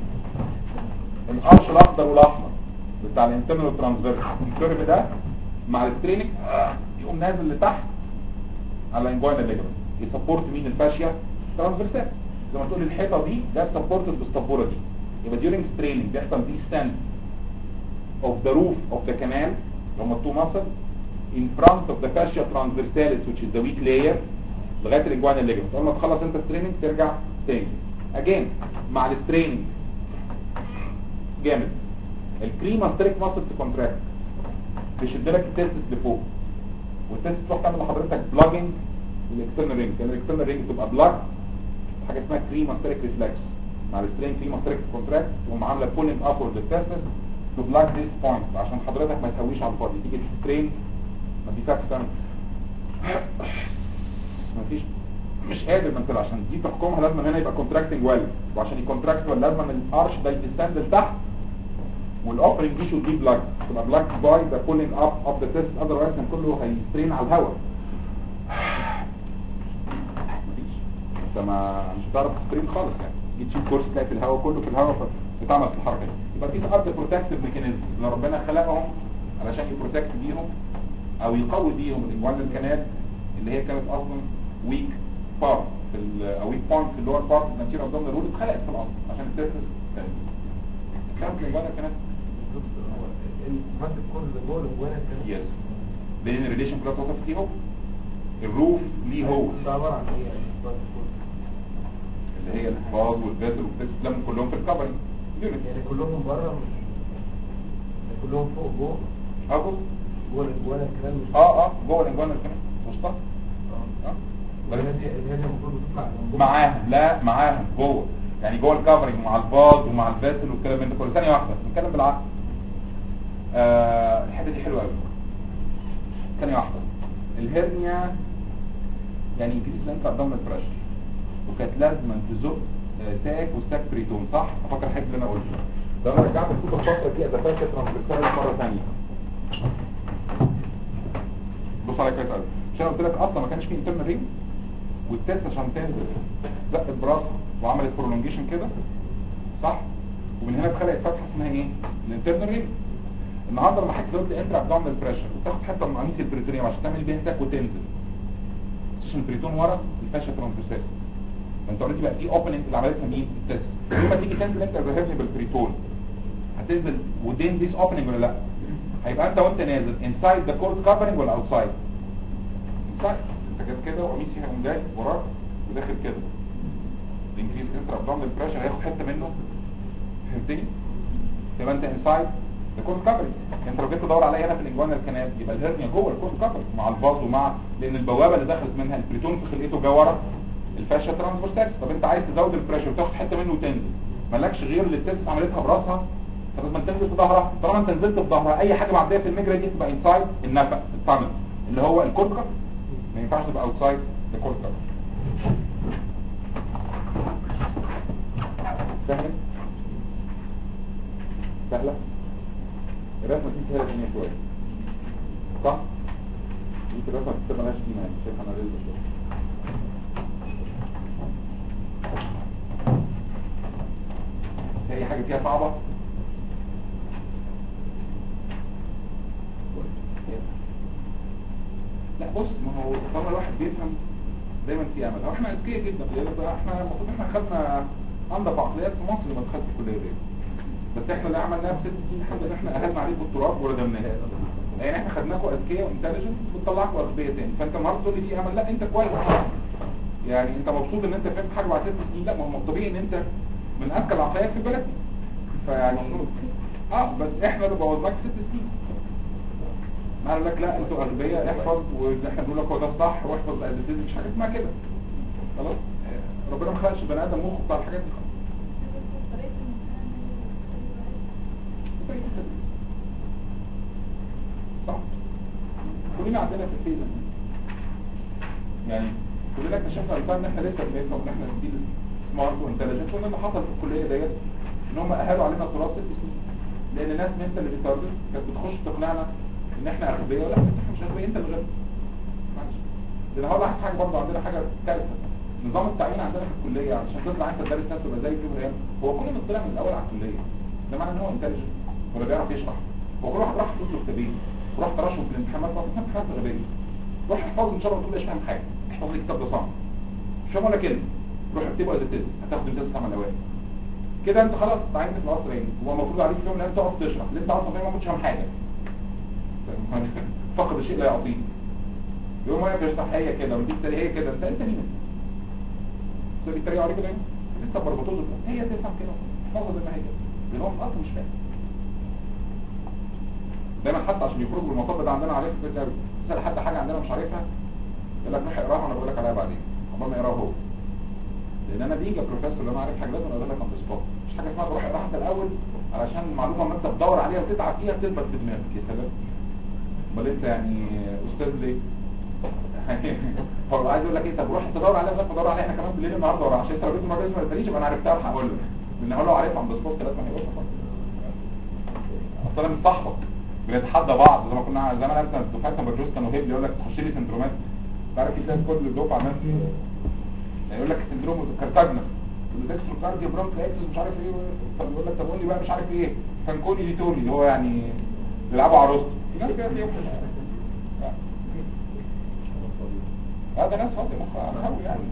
القرش الاخضر والاحمر بتاع الانترنال ترانسفيرس الكيرف ده مع الستريننج يقوم نازل لتحت على انجوينا ليجمنت يسبورت مين الفاشيا ترانسفيرسال زي ما تقول الحيطه دي ده سبورتد بالسبوره دي يبقى during straining بيحصل descent of the roof of the canal اللي هم التو muscle in front of the fascia transversalis which is the weak layer لغايه الانجوينا ليجمنت اول ما تخلص انت ستريننج ترجع تاني again مع الستريننج جامد الكريما ستريك ماسل تكونتراكت بيشد لك التستس لفوق والتستس تروح تعمل لحضرتك بلاجنج للاكسترنال رينج كان الاكسترنال رينج تبقى بلاج حاجه اسمها كريما ستريك ريفلكس مع السترين كريما ستريك كونتراكت تقوم عامله بولينج ابورد للتستس تو بلاج ذيس بوينت عشان حضرتك ما تهويش على الفاضي تيجي تسترين ما دي فاكس تعمل مفيش مش قادر من كده عشان دي تحكمها لازم هنا يبقى كونتراكتنج ويل وعشان يكونتراكت ويل لازم الارش ده يديسند لتحت والاوبرنج دي شود بي بلاج تبقى بلاج باي ذا بولينج اب اوف ذا تيست اذروايز كان كله هيسترين على الهواء مفيش انت ما مش هتعرف تسترين خالص يعني تيجي تشيل كورس تلاقي في الهواء كله في الهواء فتعمل في الحركه دي يبقى في ارض بروتكتيف ميكانيزم اللي ربنا خلقهم علشان يبروتكت بيهم او يقوي بيهم الانجوان الكنال اللي هي كانت اصلا ويك بارت في ال- او ويك بوينت في اللور بارت النتيجه قدام الرول اتخلقت في الاصل عشان التيرفس كانت الانجوان الكنال المادة كل جول جوانا كان يس بين الريليشن كلها توصف فيه هو الروف ليه هو ده عبارة عن ايه يعني بعد اللي هي الفاز والفيسل والتسلم كلهم في الكفرنج يونت يعني كلهم بره مش يعني كلهم فوق جوه اه بص جوه جوه الكلام مش اه اه جوه الانجوانا كمان وسطها اه اللي هي اللي هي المفروض تطلع من جوه. معاهم لا معاهم جوه يعني جوه الكفرنج مع الباز ومع الفاسل والكلام من ده كله ثانيه واحده نتكلم بالعقل آه الحته دي حلوه قوي ثانيه واحده الهرنيا يعني انكريس لانك ابدومينال بريشر وكانت لازم تزق آه، ساك وساك بريتون صح افكر الحاجه اللي انا قلته ده انا رجعت الكتب فتره كده ده فاكر ترانسفيرسال مره ثانيه بص على كويس قوي عشان قلت لك اصلا ما كانش فيه انترنال رينج والتست عشان تنزل زقت براسها وعملت برولونجيشن كده صح ومن هنا اتخلقت فتحه اسمها ايه الانترنال رينج النهارده لما حضرتك زودت انتر ابدومينال بريشر وتاخد حته من قميص البريتونيوم عشان تعمل بيها تاك وتنزل عشان البريتون ورا الفاشا ترانسفيرسال فانت اوريدي بقى في اوبننج اللي عملتها مين التست لما تيجي تنزل انت ظاهرني بالبريتون هتنزل ودين ذيس اوبننج ولا لا هيبقى انت وانت نازل انسايد ذا كورد كفرنج ولا اوتسايد انسايد انت جاي كده وقميصي هيقوم جاي وراك وداخل كده الانكريز انتر ابدومينال بريشر هياخد حته منه فهمتني يبقى انت انسايد ذا كورد كفرنج انت لو جيت تدور عليا هنا في الانجوانا الكنال يبقى الهرنيا جوه الكورد كفرنج مع الباز ومع لان البوابه اللي دخلت منها البريتون في خلقته جه ورا الفاشا ترانسفيرسالس طب انت عايز تزود البريشر وتاخد حته منه وتنزل مالكش غير اللي التست عملتها براسها فلازم تنزل في ظهرها طالما انت نزلت في ظهرها اي حاجه معديه في المجرى دي تبقى انسايد النفق التانل اللي هو الكورتكا ما ينفعش تبقى اوتسايد الكورتكا سهله سهله الرسمه دي سهله الدنيا شويه صح يمكن الرسمه دي مالهاش قيمه يعني شايف انا ليه شويه في اي حاجه فيها صعبه لا بص ما هو طالما الواحد بيفهم دايما في امل هو احنا اذكياء جدا يقول لك بقى احنا المفروض احنا خدنا انضف عقليات في مصر لما دخلت الكليه دي بس احنا اللي عملناها بست سنين الحمد لله احنا اهلنا عليكم التراب وردمناه يعني احنا خدناكم اذكياء وانتليجنت بنطلعكم اغبياء تاني فانت النهارده تقول لي في امل لا انت كويس يعني انت مبسوط ان انت فهمت حاجه بعد ست سنين لا ما هو طبيعي ان انت من اذكى العقليات في البلد فيعني اه بس احنا اللي بوظناك ست سنين ما قال لك لا انتوا اغبياء احفظ واحنا بنقول لك هو ده الصح واحفظ الاديتيز مش حاجه اسمها كده خلاص آه، ربنا ما خلقش بني ادم مخه بتاع الحاجات دي خالص طريقة التدريس. صح كلنا عندنا في الفيزا يعني كلنا اكتشفنا الفرق ان احنا لسه بنفهم ان احنا ستيل سمارت وانتليجنت وان اللي حصل في الكليه ديت ان هم اهلوا علينا تراث ست سنين لان ناس منتال اللي بتارجت كانت بتخش تقنعنا ان احنا اغبياء ولا احنا مش اغبياء انت اللي غبي معلش لان هقول لك حاجه برضه عندنا حاجه كارثه نظام التعيين عندنا في الكليه عشان تطلع انت تدرس ناس تبقى زي كده ريال هو كل اللي طلع من الاول على الكليه ده معناه ان هو انتليجنت ولا بيعرف يشرح هو كل واحد راح يطلب كتابين وراح ترشم في الامتحانات بس امتحانات غبيه روح احفظ ان شاء الله تقول ايش فاهم حاجه احفظ لي الكتاب ده صم مش فاهم ولا كلمه روح اكتبه از تيست هتاخد امتياز خمس الاوائل كده انت خلاص تعينت في القصر يعني هو المفروض عليك في يوم من الايام تقعد تشرح اللي انت اصلا فاهم ما كنتش فاهم حاجه فقد الشيء لا يعطيه يوم واقف يشرح هي كده ودي التانية هي كده انت انت مين ده بيتريقوا عليك كده لسه بربطوزه هي تفهم كده احفظها زي ما هي كده لان هو في الاصل مش فاهم دايما حتى عشان يخرجوا من المطب ده عندنا عارف كويس قوي تسال حد حاجه عندنا مش عارفها يقول لك روح اقراها وانا بقول لك عليها بعدين عمال ما يقراها هو لان انا بيجي بروفيسور لما عارف حاجه لازم اقول لك اون سبوت مش حاجه اسمها تروح اقراها انت الاول علشان المعلومه ما انت تدور عليها وتتعب فيها بتثبت في دماغك يا سلام امال انت يعني استاذ ليه هو عايز يقول لك ايه طب روح تدور عليها بس تدور عليها احنا كمان بالليل النهارده ورا عشان انت لو جيت المره دي ما قلتليش يبقى انا عرفتها هقول لك لان هو لو عارفها عند سبوت لازم هيقولها خالص اصل انا مش صاحبك بنتحدى بعض زي ما كنا زمان مثلا دفعتنا بجوز كانوا هيبل يقول لك تخش لي سندرومات تعرف تلاقي كل الدفعه ناس يعني يقول لك سندروم كارتاجنا والدكتور كارديو برونك اكسس مش عارف ايه طب يقول لك طب قول لي بقى مش عارف ايه فانكوني ليتوري اللي هو يعني بيلعبوا عروسه في ناس كده فيهم هذا ناس فاضي مخها قوي يعني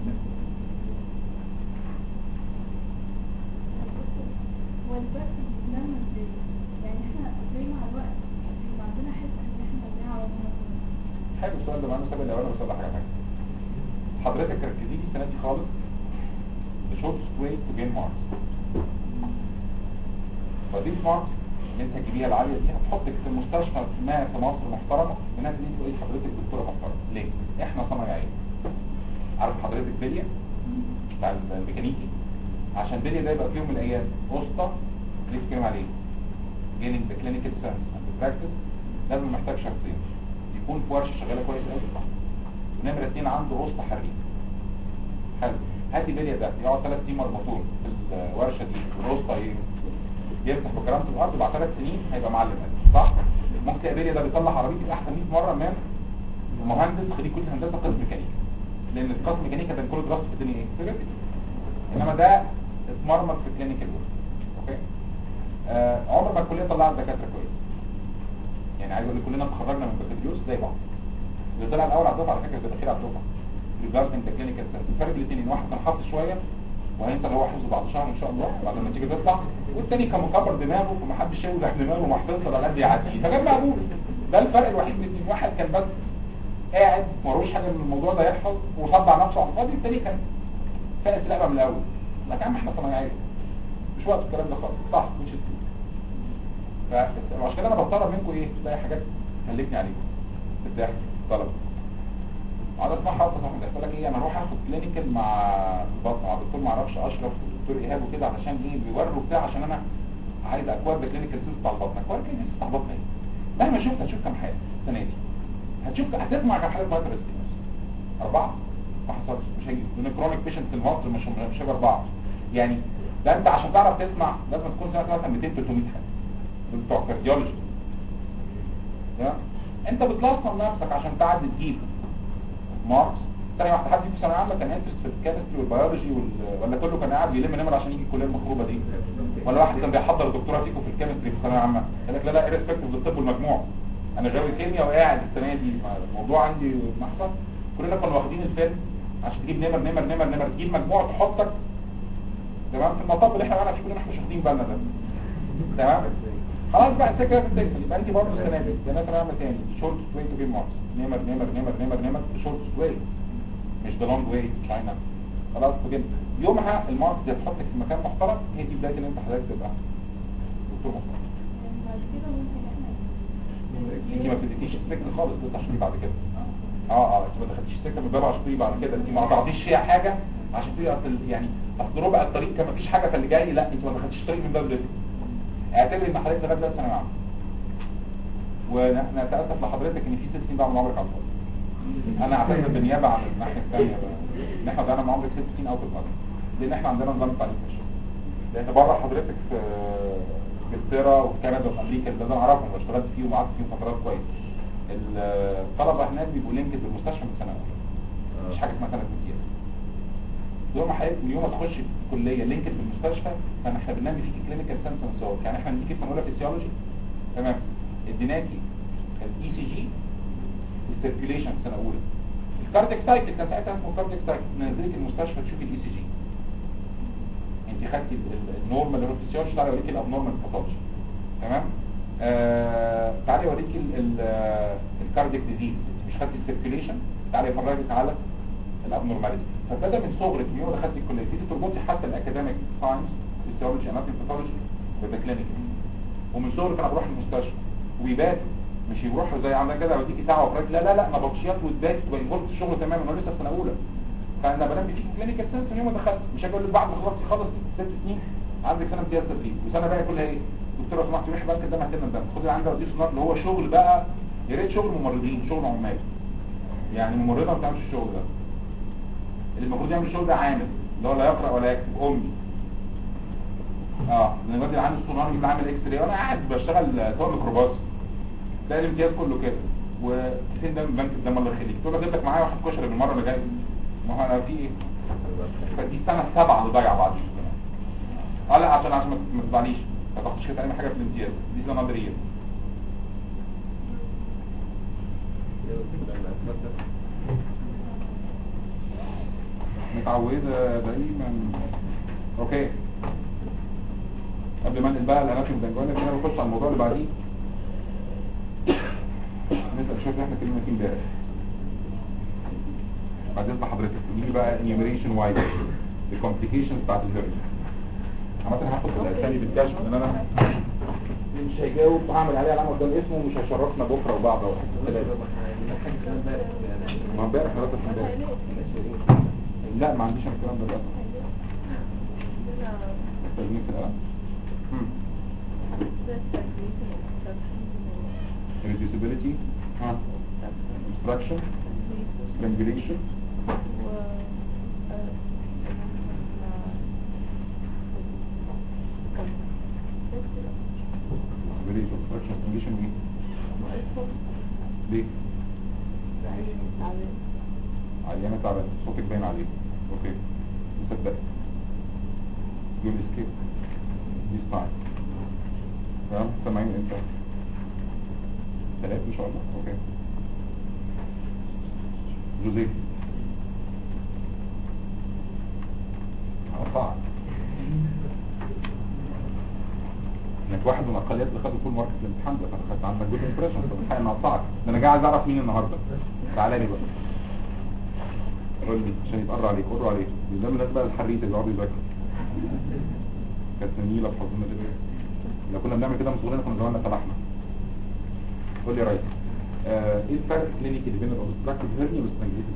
والبس لما ازاي يعني احنا زي مع الوقت يبقى عندنا حته ان احنا بنعرف مثلا حلو السؤال ده معانا سبب الاول بس اقول لك حاجه حاجه حضرتك ركزي لي السنه دي خالص the shortest way to gain marks فدي ماركس اللي انت هتجيبيها العاليه دي هتحطك في المستشفى ما في مصر محترمه هناك دي تقولي حضرتك دكتوره محترمه ليه؟ احنا صنايعيه عارف حضرتك بليا بتاع الميكانيكي عشان بليا ده يبقى في يوم من الايام وسطى ليه بتتكلم عليه؟ gaining the clinical sense and the practice لازم محتاج شخصين يكون في ورشه شغاله كويس قوي صح ونمره اتنين عنده وسطى حريق حلو هاتي بليا ده يقعد ثلاث سنين مربوطون في الورشه دي والوسطى ايه يفتح بكرامة الارض وبعد ثلاث سنين هيبقى معلم قلب صح ممكن تلاقي بليا ده بيطلع عربيتك احسن 100 مره من مهندس خريج كليه هندسه قسم ميكانيكا لان قسم ميكانيكا ده كل دراسته في الدنيا ايه ثيوريتيك انما ده اتمرمط في كلينيكال ورك اوكي آه عمر ما الكليه طلعت دكاتره كويس يعني عايز اقول لك كلنا اتخرجنا من بكالوريوس زي بعض اللي طلع الاول على الدفعه على فكره ده الاخير على الدفعه ريجاردنج ذا كلينيكال سنس الفرق بين الاثنين واحد كان حافظ شويه وهينسى اللي هو حفظه بعد شهر ان شاء الله بعد ما النتيجه تطلع والتاني كان مكبر دماغه ومحدش يوجع دماغه وما حفظش على قد يعديه فكان مقبول ده الفرق الوحيد بين الاثنين واحد كان بس قاعد ملوش حاجه من الموضوع ده يحفظ وصدع نفسه على الفاضي التاني كان فاقس لعبه من الاول لا يا عم احنا صنايعيه مش وقت الكلام ده خالص صح مش التوت فعشان كده انا بستغرب منكم ايه تلاقي حاجات خلتني عليكم الضحك طلب عايز اسمعها اصلا صح بيقول لك ايه انا اروح اخد كلينيكال مع البطن مع دكتور ما اعرفش اشرف والدكتور ايهاب وكده علشان ايه بيوروا بتاع عشان انا عايز اكوار كلينيكال سيست على البطن اكوار كلينيكال سيست على البطن ايه مهما شفت هتشوف كام حاله السنه دي هتشوف هتسمع كام حاله فايتال اربعه ما حصلش مش هيجي لان كرونيك بيشنت في مصر مش مش هيبقى اربعه يعني ده انت عشان تعرف تسمع لازم تكون سمعت مثلا 200 300 حاله دول بتوع كارديولوجي تمام انت بتلصم نفسك عشان تعدي تجيب ماركس ثانيه واحده حد في ثانويه عامه كان انترست في الكيمستري والبيولوجي وال... ولا كله كان قاعد بيلم نمر عشان يجي الكليه المخروبه دي ولا واحد كان بيحضر دكتوراه فيكم في الكيمستري في ثانويه عامه قال لك لا لا ايرسبكتيف للطب والمجموع انا غاوي كيمياء وقاعد السنه دي الموضوع عندي محصل كلنا كنا واخدين الفيلم عشان تجيب نمر نمر نمر نمر تجيب مجموع تحطك تمام في المطب اللي احنا معانا مش كلنا احنا مش واخدين بالنا ده تمام خلاص بقى السكه في الدكتور يبقى انت برضه السنه دي زي ما انا عامل تاني شورت واي تو جيم ماركس نمر نمر نمر نمر نمر شورت واي مش ذا لونج واي تشاينا خلاص بجد يومها الماركس دي هتحطك في مكان محترم هي دي بدايه ان انت حضرتك تبقى دكتور محترم يعني بعد كده ممكن احنا انت ما بتديكيش السكه خالص بس عشان بعد كده اه اه انت ما دخلتيش السكه من الباب عشان تيجي بعد كده انت ما قطعتيش فيها حاجه عشان تيجي اصل يعني اصل ربع الطريق كان مفيش حاجه فاللي جاي لا انت ما دخلتيش الطريق من باب ده اعتبر ان حضرتك لغايه دلوقتي ثانويه عامه ونتاسف لحضرتك ان في ست سنين بعمل عمرك على الفاضي انا اعتذر بالنيابه عن الناحيه الثانيه ان احنا ضيعنا من عمرك ست سنين او في القدر لان احنا عندنا نظام تعليم فاشل لان بره حضرتك في انجلترا وفي كندا وفي امريكا اللي انا اعرفهم واشتغلت فيهم وقعدت فيهم فترات كويس الطلبه هناك بيبقوا لينكد بالمستشفى من سنه اولى مش حاجه اسمها سنه امتياز يوم ما حضرتك من يوم ما تخش في الكليه لينكد بالمستشفى فاحنا بنعمل فيكي كلينيكال سنس اند يعني احنا بنديكي في سنه اولى فيسيولوجي تمام اديناكي الاي سي جي السيركيوليشن سنه اولى الكارديك سايكل كان ساعتها اسمه كارديك سايكل نزلك المستشفى تشوفي الاي سي جي انت خدتي النورمال فيسيولوجي تعالى اوريكي الابنورمال باثولوجي تمام آه تعالى اوريكي الكارديك ديزيز مش خدتي السيركيوليشن تعالى افرجك على الابنورماليتي فبدا من صغرك من يوم ما دخلتي الكليه تيجي تربطي حتى الاكاديميك ساينس فيسيولوجي اناتومي باثولوجي بالكلينيكال ومن صغرك انا بروح المستشفى ويبات مش يروحوا زي عندنا كده اوديكي ساعه وفراك لا لا لا نبطشيات وتبات تبقى انفولت الشغل تماما وانا لسه في سنه اولى فانا بنام فيك كلينيكال سنس من يوم ما دخلت مش هاجي اقول لك بعد ما خلصتي خلص ست سنين عندك سنه امتياز تدريب وسنه بقى كلها ايه دكتور لو سمحت روحي بقى كده هتلنا الدم خدي عندي وظيفه نار اللي هو شغل بقى يا ريت شغل ممرضين شغل عمال يعني ممرضه ما بتعملش الشغل ده اللي المفروض يعمل الشغل ده عامل اللي هو لا يقرا ولا يكتب امي اه لان الواد اللي عنده سونار يجيب عامل اكس راي وانا قاعد بشتغل سواق ميكروباص تلاقي الامتياز كله كده وكيسين ده من بنك الدم الله يخليك تقول له اجيب لك معايا واحد كشري بالمره اللي جايه ما هو انا في ايه فدي السنه السابعه اللي ضايعه بعد كده اه لا عشان عشان ما تزعليش ما تاخدش كده اي حاجه في الامتياز دي سنه نظريه متعودة دايما اوكي قبل ما ننقل بقى الاماكن الدنجوانة كده نخش على الموضوع اللي بعديه نسأل شوية احنا كلمة فيه امبارح بعد اذن حضرتك قولي لي بقى enumeration wise الكومبليكيشنز بتاعت الهيرنيا عامة هاخد الاسامي بالكشف ان انا اللي مش هيجاوب هعمل عليه علامه قدام اسمه ومش هيشرفنا بكره وبعد او ثلاثه ما امبارح ثلاثه امبارح لا ما عنديش أنا الكلام ده للاسف استخدمين في القلم irreducibility ها obstruction strangulation disability obstruction strangulation ايه ليه عيانة تعبان صوتك باين عليه اوكي مصدق يقول اسكيب دي ستايل تمام سامعين انت ثلاث ان شاء الله اوكي جوزيف هقطعك انك واحد من الاقليات اللي خدوا فول مارك في الامتحان ده فانا خدت عندك جزء امبريشن فبالحقيقه انا هقطعك ده انا جاي عايز اعرف مين النهارده تعالى لي بقى قول لي عشان يتقرا عليك قروا عليك ده من الناس بقى الحريت اللي بيقعدوا يذاكروا كانت نيله بحظنا كده لو كنا بنعمل كده من صغرنا كنا زماننا سبحنا قول لي يا ريس آه ايه الفرق كلينيكي بين الاوبستراكتيف هيرنيا والسترانجليتد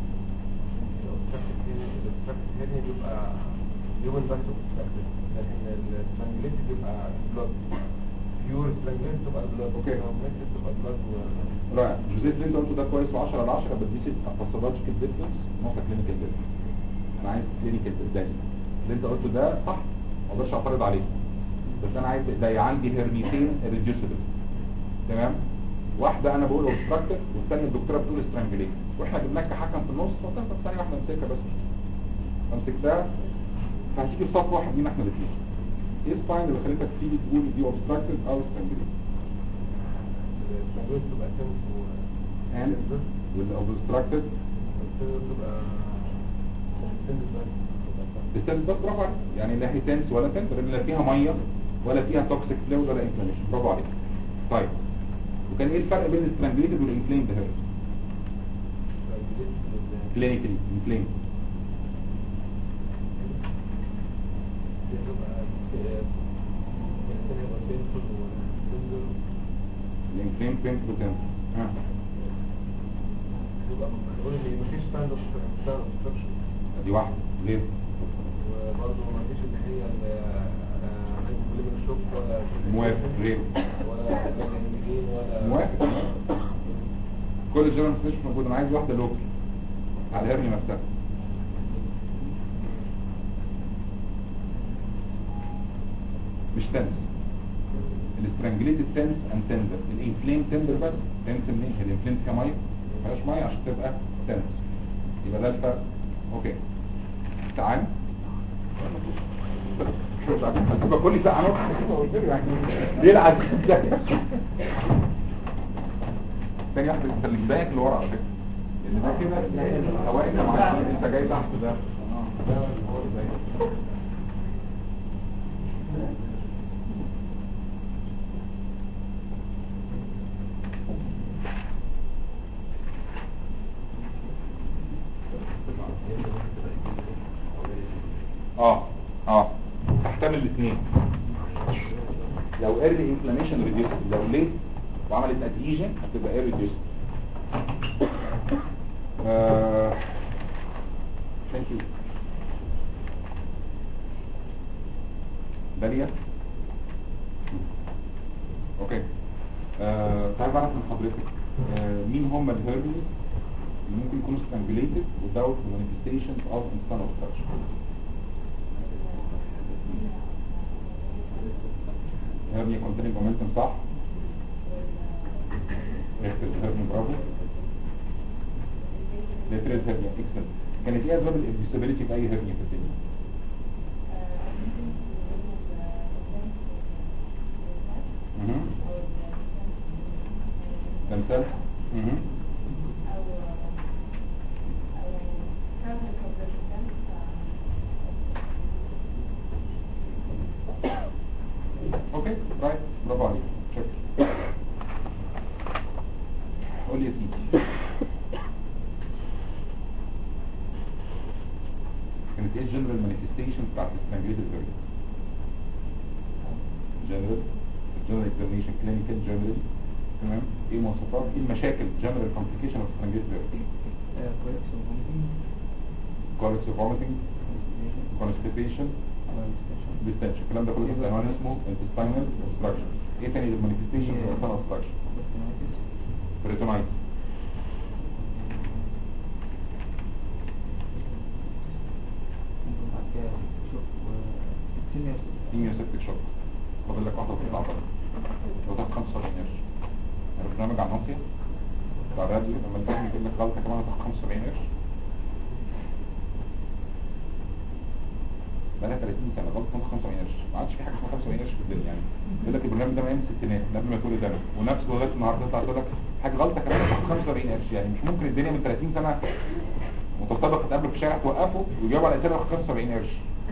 هيرنيا بيبقى يومن بس obstructed. لكن السترانجليتد بيبقى بلاد بيور سترانجليتد بتبقى بلاد أوكي. بتبقى بلاد رائع جوزيف اللي انت قلته ده كويس و10 على 10 بس دي ست باثولوجيكال ديفرنس نوت كلينيكال ديفرنس انا عايز كلينيكال قدامي اللي انت قلته ده صح ما اقدرش اعترض عليه بس انا عايز ده عندي هرنيتين ريديوسبل تمام واحده انا بقول اوبستراكتيف والثانيه الدكتوره بتقول سترانجليت واحنا جبناك كحكم في النص فتاخد ثانيه واحده امسكها بس امسكتها هتيجي في صف واحد مين احنا الاثنين ايه الساين اللي خليتك تيجي تقول دي اوبستراكتيف او سترانجليت السترانجليتد بتبقى تنس و and والاوبستراكتيف بتبقى تنس بس التنس بس برافو عليك يعني لا هي تنس ولا تنس لان لا فيها ميه ولا فيها توكسيك فلويد ولا انفلاميشن برافو عليك طيب وكان ايه الفرق بين السترانجليتد والانفليمد هيرنيا كلينيكالي انفليمد الانفليمد بين بوتنس ها دي واحده غير وبرضه ما فيش اللي هي الشوك ولا موافق غير ولا الهيموجين ولا موافق كل الجيرمان مش موجود انا عايز واحده لوكال على الهرني نفسها مش تنس الاسترانجليتد تنس اند تندر الانفليم تندر بس تنس منين الانفليم فيها ميه ما فيهاش ميه عشان تبقى تنس يبقى ده الفرق اوكي تعال هتبقى كل ساعه نص يعني ليه العديد ده تاني واحدة انت اللي باك لورا على فكرة لان ده كده هواء انت معاك انت جاي تحت ده اه ده هو اللي زي اه اه تحتمل الاثنين لو ايرلي انفلاميشن ريديوس لو ليه وعملت ادهيجن هتبقى ايه ريديوس ثانك يو داليا اوكي آه تعال بعرف من حضرتك آه مين هم الهيربيز اللي ممكن يكونوا strangulated without manifestations of internal obstruction هرني containing momentum صح اكتب هرني برافو لتريز هرني اكسل كانت ايه اسباب الديسابيليتي في اي هرني في الدنيا مهم. تمثال مهم. اوكي رايت برافو عليك شكرا قول لي يا سيدي كانت ايه الجنرال المانيفستيشن بتاعت السترانجليتد فيرجن جنرال جنرال اكزامينشن كلينيكال جنرال تمام ايه مواصفات ايه المشاكل جنرال كومبليكيشن اوف سترانجليتد فيرجن كوليكس فوميتنج constipation distension الكلام ده كله في عنوان اسمه intestinal obstruction ايه تاني المانيفستيشن في intestinal obstruction peritonitis سينيور سيبتك شوك فاضل لك واحده وتطلع بره لو تاخد 75 قرش يعني برنامج عن ناصيه بتاع الراديو لما الجهاز يجيب لك غلطه كمان هتاخد 75 قرش بقالها 30 سنه غلطه 75 قرش ما عادش في حاجه اسمها 75 قرش في الدنيا يعني يقول لك البرنامج ده من ايام الستينات من قبل ما تولد انا ونفس لغايه النهارده تطلع تقول لك حاجه غلطه كمان هتاخد 75 قرش يعني مش ممكن الدنيا من 30 سنه متطابق تقابله في الشارع توقفه ويجاوب على اسئله ياخد 75 قرش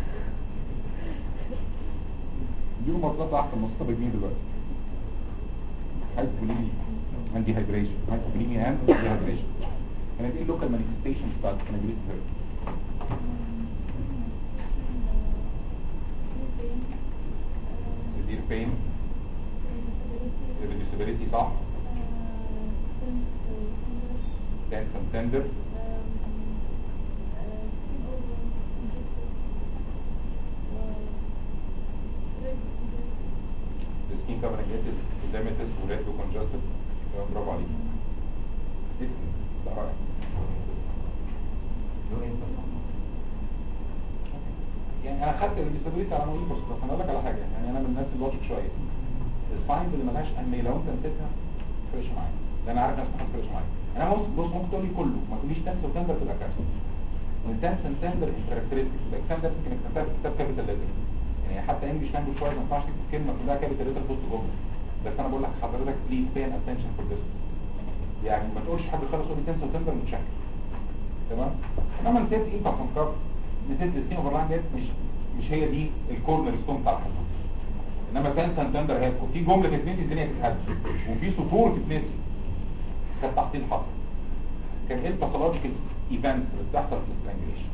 دي المواصلات احسن مواصلات بجنيه دلوقتي هايبوليمي عندي هايدريشن هايبوليمي اند هايدريشن كانت ايه اللوكال مانيفستيشنز بتاعت الكنابيليت هيرب سيفير بين irreducibility صح tense and tender السكين كابرنجيتس وداميتس وريد وكونجستد تمام برافو عليك اسم ده رائع يعني انا خدت الديسابيلتي على موضوع بس بس انا اقول لك على حاجه يعني انا من الناس اللوجيك شويه الساينز اللي ملهاش اهميه لو انت نسيتها ما تفرقش معايا لان انا عارف ناس ما تفرقش معايا انا بص بص ممكن تقول لي كله ما تقوليش تنس وتندر تبقى كارثه والتنس اند تندر كاركترستكس تبقى تندر ممكن انك تكتبها في كتاب كابيتال ليتر يعني حتى انجلش لانجوج شويه ما ينفعش تكتب كلمه كلها كابيتال ليتر في وسط جمله بس انا بقول لك حضرتك بليز بين اتنشن فور ذس يعني ما تقولش حد خالص يقول لي تنس وتندر متشكل تمام انما نسيت ايه بتاع سنكار نسيت السكين اوفر لاين ديت مش مش هي دي الكورنر ستون بتاع الحصول انما تنس اند تندر هي في جمله تتنسي الدنيا تتهد وفي سطور تتنسي كانت تحصيل حصل كان ايه الباثولوجيكال ايفنتس اللي بتحصل في الاسترانجليشن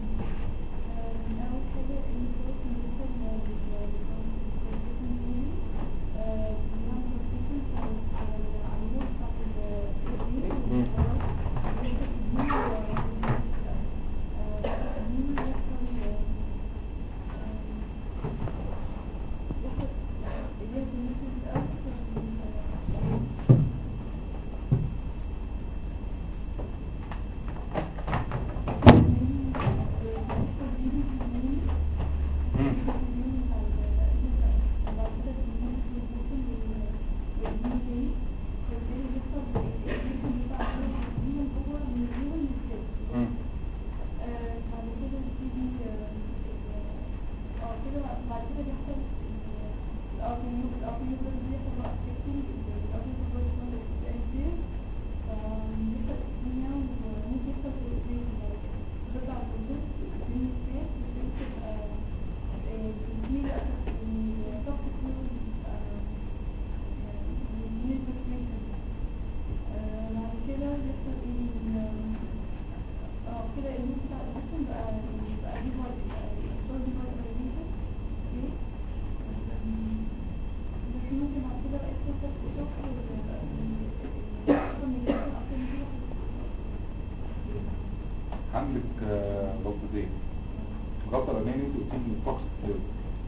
عندك آه، غلطتين الغلطه الاولانيه انت قلت لي توكسيك فلويد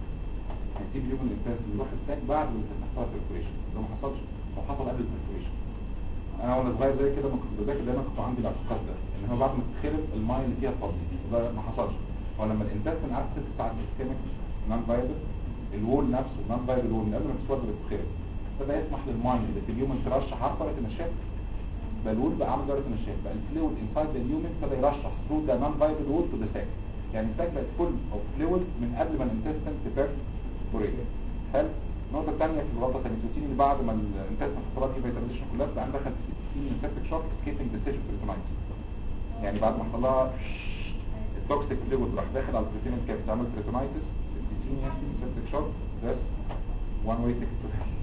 هتسيب اليوم الانتاج يروح الستاك بعد ما تحصل البرفوريشن ده ما حصلش هو حصل قبل البرفوريشن انا وانا صغير زي كده ما كنت بذاكر دايما كنت عندي الاعتقاد ده ان هو بعد ما تتخرب المايه اللي فيها فاضي ده ما حصلش هو لما الانتاج من قعد ست ساعات اسكيميك نون فايبل الوول نفسه نون فايبل وول من قبل ما تسود بتتخرب فده يسمح للمايه اللي في اليوم ترشح عارف طريقه النشاف بقى الوول بقى عامل درجه النشاف بقى الفلويد انسايد ذا اليومن ابتدى يرشح ثرو ذا نون فايبل وول تو ذا ساك يعني الساك بقت فول اوف فلويد من قبل ما الانتستين تبرفوريت حلو النقطة الثانية في الغلطة كانت روتين اللي بعد ما الانتستين حصلت فيه فيتامينيشن كلها بقى عندها 50 من سيبتك شوك سكيبنج ديسيشن بريتونايتس يعني بعد ما حصل لها التوكسيك فلويد راح داخل على البروتين كانت بتعمل بريتونايتس سيبتيسيميا سيبتك شوك بس وان واي تيكت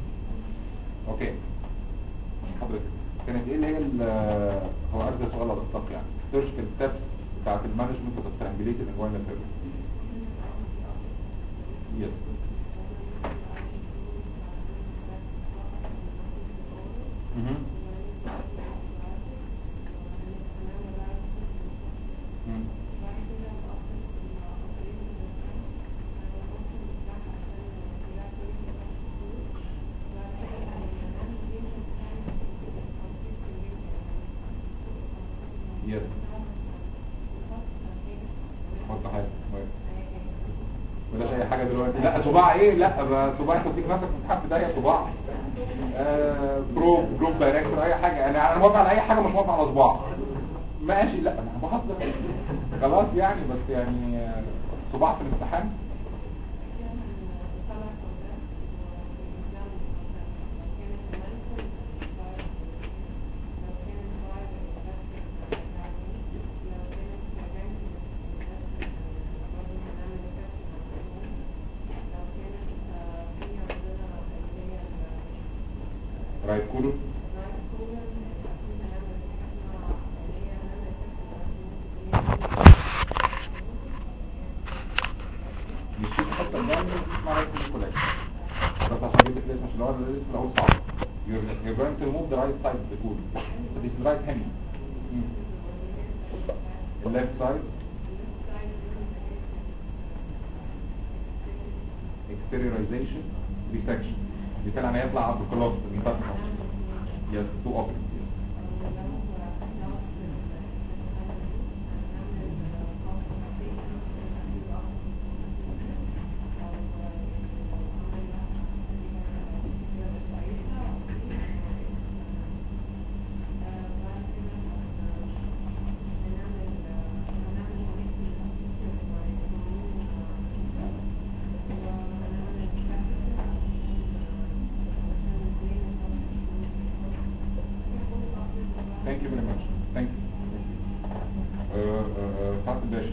اوكي حضرتك كانت ايه اللي هي ال- هو ارجع سؤال على الطاق يعني سيرجيكال ستيبس بتاعت المانجمنت اوف سترانجليتد انجوينال ثيرابي يس مهم. مم. يس حط حاجة طيب. بلاش اي حاجة دلوقتي لا صباع ايه لا ب- صباع انت بتيجي نفسك في امتحان بداية صباع آه برو جروب دايركتور اي حاجة يعني انا موافق على اي حاجة مش موافق على صباع ماشي لا انا بهزر خلاص يعني بس يعني آه، صباع في الامتحان رايت كولر نشيل الحته اللي عندي اسمها رايت كولر بس عشان جبت الاسم عشان لو الاسم الاول صعب you're, you're going to remove the right side of the code so this is right hand mm. the left side exteriorization resection بيتكلم عن يطلع بكلاس بيفتح yes two options yes Thank you very much. Thank you. Uh, uh, uh, سعادة الباشا.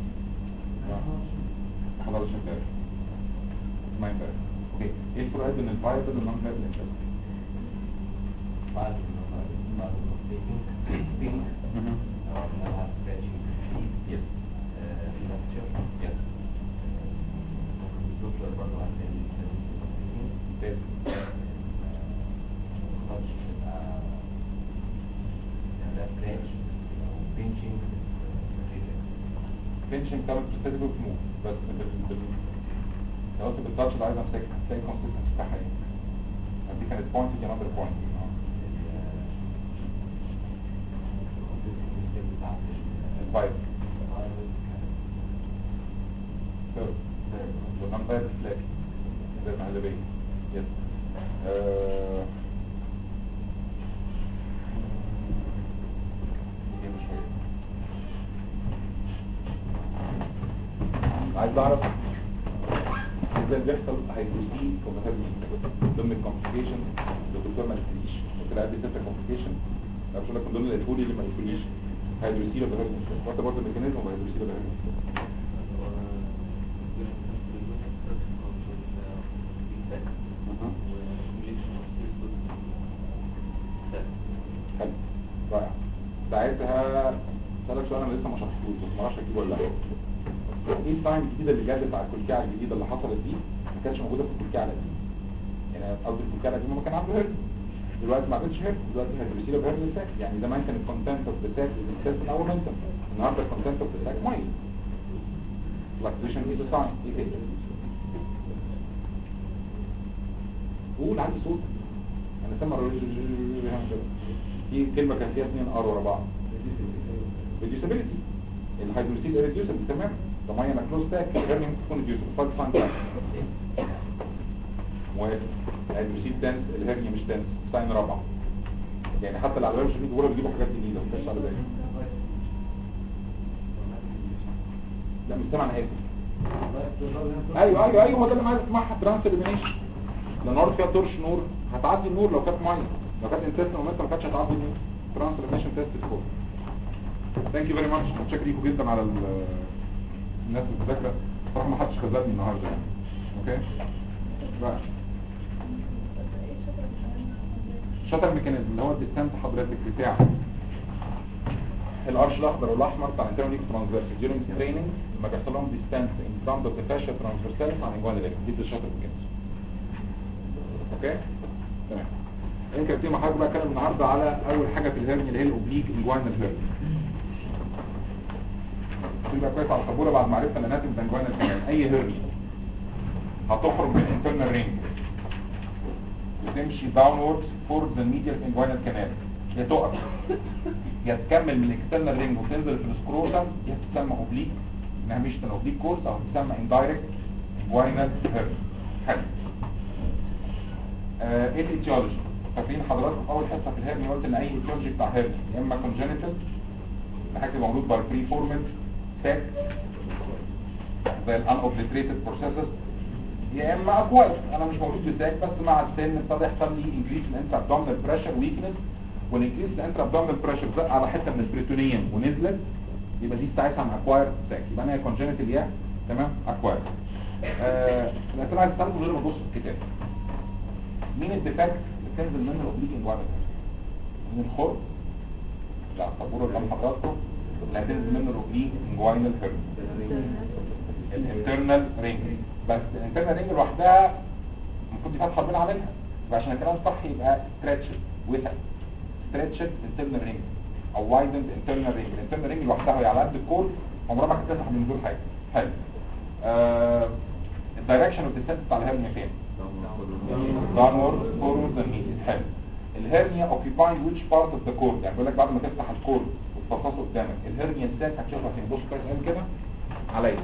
آه. حضرتك امبارح. اسمعي امبارح. اوكي. ايه الفروقات بين الفايبل والنون فايبل انترست؟ بعد بعد التيكينج نلعب stretching Yes. lecture Yes. الدكتور برضه عشان ممتاز. مخرج تبقى ده stretch أو pinching فينشنج تعمل برستاتيف موف بس بال بال لو قلت بالتاتش اللي عايز امسكها هتلاقي الكونسيستنسي بتاعها ايه؟ دي كانت بوينت دي انذر بوينت الفايب ثيرد والنون فايب فلاك زي المهلبية يس آه، دي مش شوية عايز اعرف ازاي بيحصل هيدروسيل كومباتيبل ضمن الكومبليكيشن الدكتور ما قالتليش قلت لها دي ستة كومبليكيشن انا بقول لك من ضمن اللي قالوا لي اللي ما قالتليش هيدروسيل ولا هيدروسيل واحده برضه الميكانيزم ولا هيدروسيل ولا هيدروسيل أها. حلو رائع ساعتها سألك سؤال انا لسه ما شرحتوش بس ما اعرفش اجيبه ولا لا ايه الساين الجديده اللي جت بتاع الكلكعه الجديده اللي حصلت دي ما كانتش موجوده في الكلكعه القديمه يعني قصدي الكلكعه القديمه ما كان عنده هيرد دلوقتي ما عملتش هيرد دلوقتي هيدروسيل بهيرد ساك يعني زمان كان الكونتنت اوف ذا ساك از انتستين او منتم النهارده الكونتنت اوف ذا ساك ميه fluctuation is a sign ايه تاني قول عندي صوت انا سامع في كلمه كان فيها اثنين ار ورا بعض reducibility الهيدروسيل irreducible تمام ده ميه انا كلوز باك غير ممكن تكون reducible فرق ساين باك والهيدروسيل تنس الهرنيا مش تنس ساين رابعه يعني حتى العلماء مش بيجيبوا بيجيبوا حاجات جديده ما كانش على بالي لا مش سامع انا اسف ايوه ايوه ايوه هو ده اللي انا عايز اسمعها ترانس اليمينيشن لان النار فيها ترش نور هتعدي النور لو كانت ميه لو كانت انتستين ومنت ما كانتش هتعدي النور ترانس اليمينيشن تيست سكور ثانك يو فيري ماتش متشكر ليكم جدا على ال- الناس اللي بتذاكر صراحه ما حدش خذلني النهارده يعني اوكي بقى شطر ميكانيزم اللي هو الديستانس حضرتك بتاع الارش الاخضر والاحمر بتاع الانترنال ترانسفيرس during training لما بيحصل لهم ديستانس in front of the fascia transversalis عن الجوان الليجن دي بتشاطر الجنس اوكي تمام يمكن في محاضره بقى اتكلم النهارده على اول حاجه في الهرني اللي هي الاوبليك انجوانال هيرني تبقى كويس على السبوره بعد ما عرفنا الاناتومي بتاع انجوانال كمان اي هرني هتخرج من الانترنال رينج وتمشي داونورد فور ذا ميديال انجوانال كانال يا تقف يا تكمل من الاكسترنال رينج وتنزل في السكروتم يا تسمى اوبليك انها مش اوبليك كورس او تسمى اندايركت انجوانال هيرني حلو آه، ايه الايتيولوجي فاكرين حضراتكم في اول حصه في الهرني قلت ان اي ايتيولوجي بتاع هرني يا اما كونجنتال حاجه تبقى مولود باي بري فورمد ساك زي الان اوبليتريتد بروسيسز يا اما اكواير انا مش مولود بساك بس مع السن ابتدى يحصل لي انكريس الانتر ابدومينال بريشر ويكنس والانكريس الانتر ابدومينال بريشر زق على حته من البريتونيوم ونزلت يبقى دي ساعتها مع اكواير ساك يبقى انا كونجنتال يا تمام اكواير آه الاسئله عايز اسالكم غير ما تبصوا في الكتاب مين الديفكت اللي بتنزل منه الاوبليك انجوانال من الخرم لا الطابور اللي قدام حضراتكم اللي هتنزل منه الاوبليك انجوانال هيرن الانترنال رينج بس الانترنال رينج لوحدها المفروض دي فتحه ربنا عاملها يبقى عشان الكلام صح يبقى ستريتشد وسع ستريتشد انترنال رينج او وايدند انترنال رينج الانترنال رينج لوحدها وهي على قد الكور عمرها ما هتفتح من دول حاجه حلو آه الدايركشن اوف ديسنت بتاع الهرنيا فين؟ downward forward and medial حلو الهرنيا occupying which part of the cord يعني بيقول لك بعد ما تفتح الكورد وتفصصه قدامك الهرنيا الساك هتشوفها فين بص كويس قوي كده عليا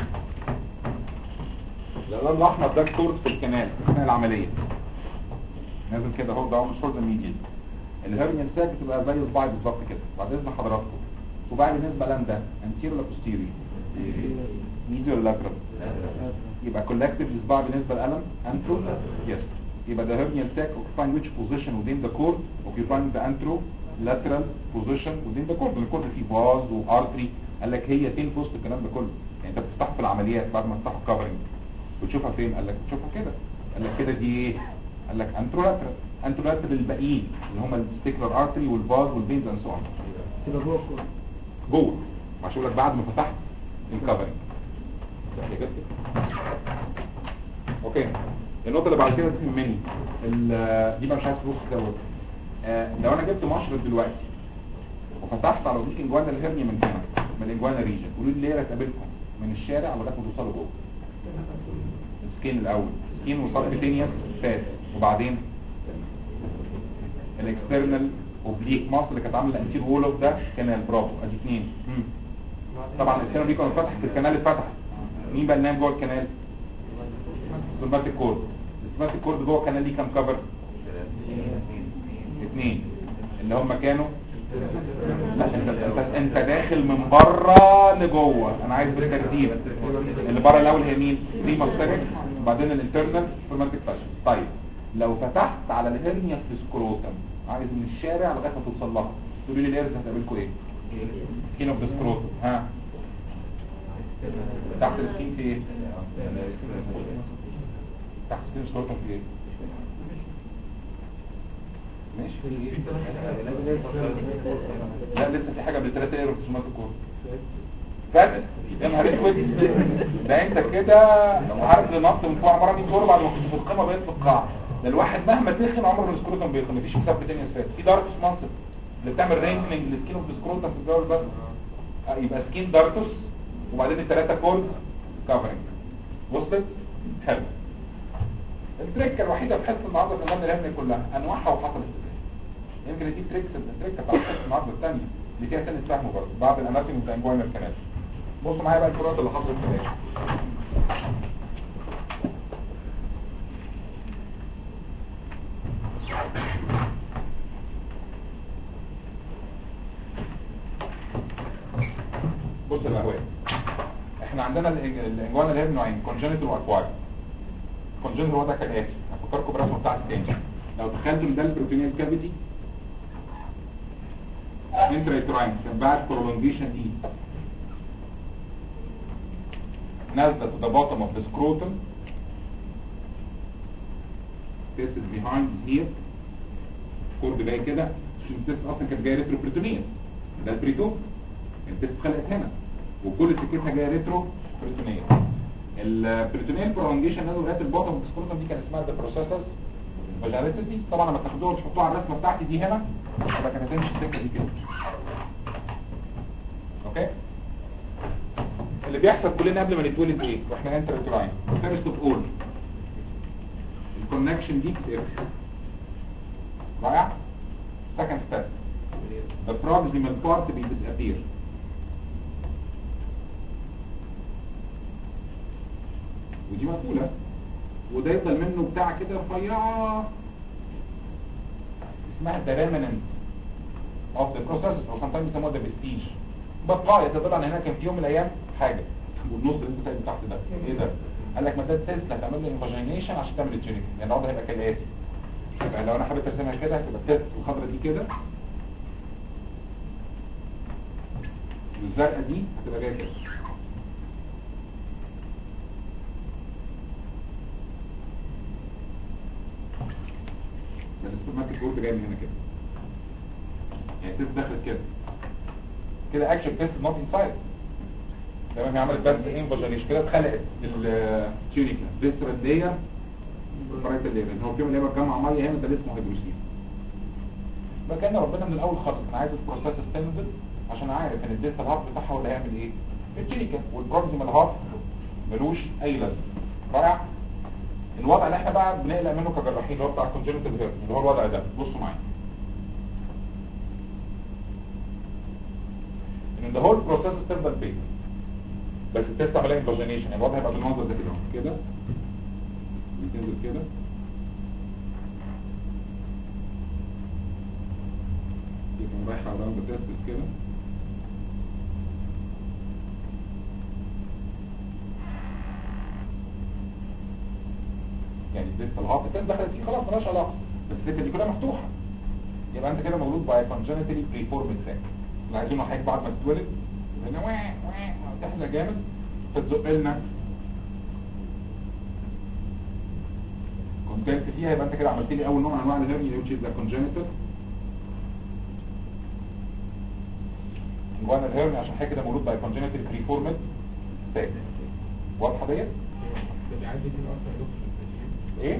الالوان الاحمر ده الكورد في الكنال اثناء العمليه نازل كده اهو ده مش فورد ميديال الهرنيا الساك بتبقى زي صباعي بالظبط كده بعد اذن حضراتكم صباعي بالنسبه لان ده انتيرو ولا بوستيريو ميديال ولا لاترال يبقى كولكتيف صباع بالنسبه للقلم انترو يس يبقى ده hernial sac occupying which position within the cord occupying the antro lateral position within the cord الكورد فيه باز وارتري قال لك هي فين في وسط الكلام ده كله يعني انت بتفتحه في العمليات بعد ما تفتحه كفرنج بتشوفها فين قال لك بتشوفها كده قال لك كده دي ايه قال لك انترو لاترال انترو لاترال الباقيين اللي هم الستيكلر ارتري والباز والبينز اند سو اون تبقى جوه الكورة جوه عشان اقول لك بعد ما فتحت الكفرنج اوكي النقطه اللي بعد كده تهمني ال- دي بقى مش عايز تبص دوت آه، لو انا جبت مشرط دلوقتي وفتحت على وجود انجوانا الهرنيا من هنا من الانجوانا ريجن قولوا لي ليه هتقابلكم من الشارع لغايه ما توصلوا جوه السكين الاول سكين وسبكتينيوس فات وبعدين الاكسترنال اوبليك ماسل اللي كانت عامله انتير وول اوف ده كانال برافو ادي اثنين طبعا الاكسترنال بيكون فتح في الكنال اتفتح مين بقى نام جوه الكنال سمباتيك كورد السمباتيك كورد جوه الكنال ليه كام كفر اثنين اللي هم كانوا لا انت انت, انت داخل من بره لجوه انا عايز بالترتيب اللي بره الاول هي مين دي ماستريك وبعدين الانترنال سمباتيك فاشن طيب لو فتحت على الهرنيا في سكروتم عايز من الشارع لغايه ما توصل لها تقولوا لي الارز هتقابلكم ايه سكين اوف ذا سكروتم ها تحت السكين في ايه تحت السكين سكروتم في ايه ماشي لا لسه في حاجه بالثلاثه ايرو في سمات الكور فات يا نهار اسود ده انت كده عارف نط من فوق عماره 100 دور بعد ما كنت في القمه بقيت في القاع ده الواحد مهما تخن عمره ما السكروتم بيخن مفيش مسافه تانية اسفات في دارتوس مانسل اللي بتعمل رينجنج للسكين اوف السكروتم في الجو بس آه، يبقى سكين دارتوس وبعدين الثلاثه كورد كفرنج وصلت حلو التريكه الوحيده في حصه النهارده في الغنى الهرني كلها انواعها وحصلت ازاي يمكن دي تريكس التريكه بتاعت حصه النهارده الثانيه اللي فيها سنه فهم برضه بعد الاناتومي بتاع انجوينال كانال بصوا معايا بقى الكرات اللي حصلت في الاخر بص يا اخوان احنا عندنا الإنج- الانجوانا اللي هي نوعين كونجنتال واكواير كونجنتال هو ده كالاتي هفكركم بالرسمه بتاعت تاني لو تخيلتوا ان ده البروتينيال كافيتي انترايتراين كان بعد prolongation اي نازله to the bottom of the scrotum this is behind here كورد جاي كده عشان this اصلا كانت جايه ريتروبريتونيا ده البريتو التست اتخلقت هنا وكل سكتها جايه ريترو بريتونيل البريتونيل برولونجيشن نازل لغايه البوتم اوف السكروتم دي كان اسمها البروسيسس فاجيناليتس دي طبعا لما تاخدوها وتحطوها على الرسمه بتاعتي دي هنا يبقى كانت هتمشي السكه دي كده اوكي اللي بيحصل كلنا قبل ما نتولد ايه واحنا انتر لاين فيرست اوف اول الكونكشن دي بتقفل رائع second step the proximal part will disappear ودي مقفولة وده يفضل منه بتاع كده رفيعة اسمها the remnant of the process او sometimes يسموها the vestige بقايا تدل على هنا كان في يوم من الايام حاجة والنص اللي انت سايبه تحت ده ايه ده؟ قال لك ما ده التست هتعمل لي انفاجينيشن عشان تعمل التيونيك يعني الوضع هيبقى كالاتي يبقى لو انا حابب ارسمها كده هتبقى التست الخضرا دي كده والزرقاء دي هتبقى جايه كده ده السوبرماركت بورد جاي من هنا كده يعني التست دخلت كده كده اكشن تيست نوت انسايد تمام هي عملت بس انفاجينيشن كده اتخلقت التيونيكا فيسترال لاير برايت الليل ان هو في يوم من الايام اتجمع ميه هنا ده اللي اسمه هيدروسين بقى كان ربنا من الاول خالص كان عايز البروسيس تنزل عشان عارف ان الدلتا الهارت بتاعها هو اللي هيعمل ايه التينيكا والبروكسيمال هارت ملوش اي لازمه رائع الوضع اللي احنا بقى بنقلق منه كجراحين اللي هو بتاع الكونجنتال هيرت اللي هو الوضع ده بصوا معايا ان ده هول بروسيس تفضل بيت بس التست عملها انفاجينيشن يعني الوضع هيبقى بالمنظر ده كده اهو. كده بتنزل كده يكون رايح على راوند تيستس كده يعني الديست الهارت تيست دخلت فيه خلاص مالهاش علاقه بس السكه دي كلها مفتوحه يبقى انت كده مولود باي كونجنتالي بريفورمد ساك اللي عايزينه حضرتك بعد ما تتولد هنا واه واه تحلى جامد فتزق لنا كونتنت فيها يبقى انت كده عملت لي اول نوع من انواع الهرنيا which is the congenital جوانا الهرنيا عشان حاجه كده مولود باي congenital preformed ساك واضحه ديت ده بيعدي كده اصلا يا دكتور ايه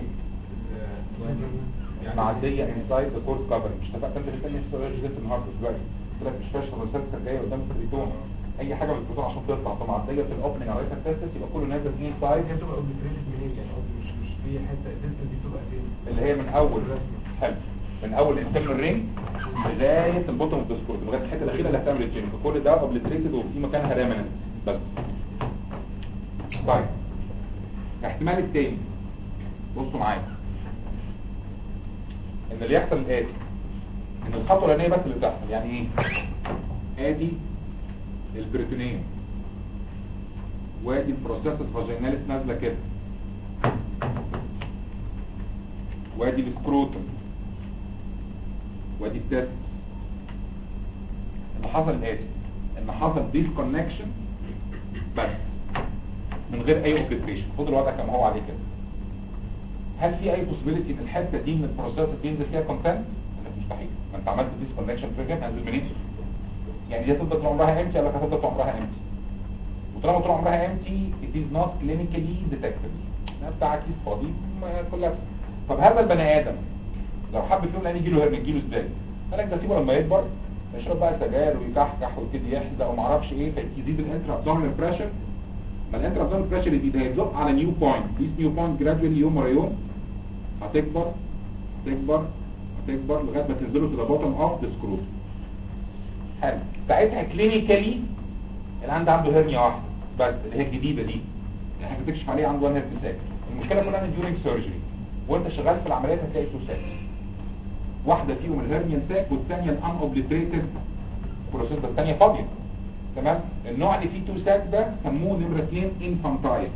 يعني معديه انسايد ذا كورس كفر مش اتفقت انت بتسالني السؤال جديد النهارده دلوقتي قلت لك مش فاشل الريسبتور جايه قدام في الريتون اي حاجه من الريتون عشان تطلع طب معديه في الاوبننج على التستس يبقى كله نازل انسايد هي بتبقى اوبليتريتد منين يعني قصدي مش مش في حته الدلتا دي بتبقى فين اللي هي من اول حلو من اول انترنال رينج لغايه البوتوم اوف ديسكورد لغايه الحته الاخيره اللي هتعمل الجيم كل ده اوبليتريتد وفي مكانها ريمننت بس طيب الاحتمال التاني بصوا معايا ان اللي يحصل الاتي ان الخطوه الاولانيه بس اللي بتحصل يعني ايه ادي البريتونيوم وادي البروسيسس فاجيناليس نازله كده وادي السكروتم وادي التست اللي حصل الاتي ان حصل ديسكونكشن بس من غير اي اوبليتريشن خد الوضع كما هو عليه كده هل في اي possibility ان الحته دي من البروسيس ينزل فيها كونتنت مستحيل ما انت عملت ديسكونكشن في الجهاز هنزل منين يعني دي هتفضل طول عمرها امتي ولا هتفضل طول عمرها امتي وطالما طول عمرها امتي it is not clinically detectable ده بتاع كيس فاضي كلها طب هذا البني ادم لو حب في يوم الان يجي له هرن يجي له ازاي قال لك ده سيبه لما يكبر يشرب بقى سجاير ويكحكح ويبتدي يحزق وما اعرفش ايه فيزيد الانترا ابدومينال بريشر ما الانترا ابدومينال بريشر يزيد هيزق على نيو بوينت ذيس نيو بوينت جرادوالي يوم ورا يوم هتكبر هتكبر هتكبر لغايه ما تنزلوا في بوتtom اوف ذا سكرو حلو ساعتها كلينيكالي العند عنده هرنيا واحده بس اللي هي الجديده دي يعني احنا بتكشف عليه عنده هرنيا ساك المشكله كلها ان ديورنج سيرجري وانت شغال في العمليات هتلاقي تو ساكس واحده فيهم الهرنيا ساك والثانيه الان اوبليتريتد بروسيس الثانيه فاضيه تمام النوع اللي فيه تو ساك ده سموه نمره 2 انفانتايل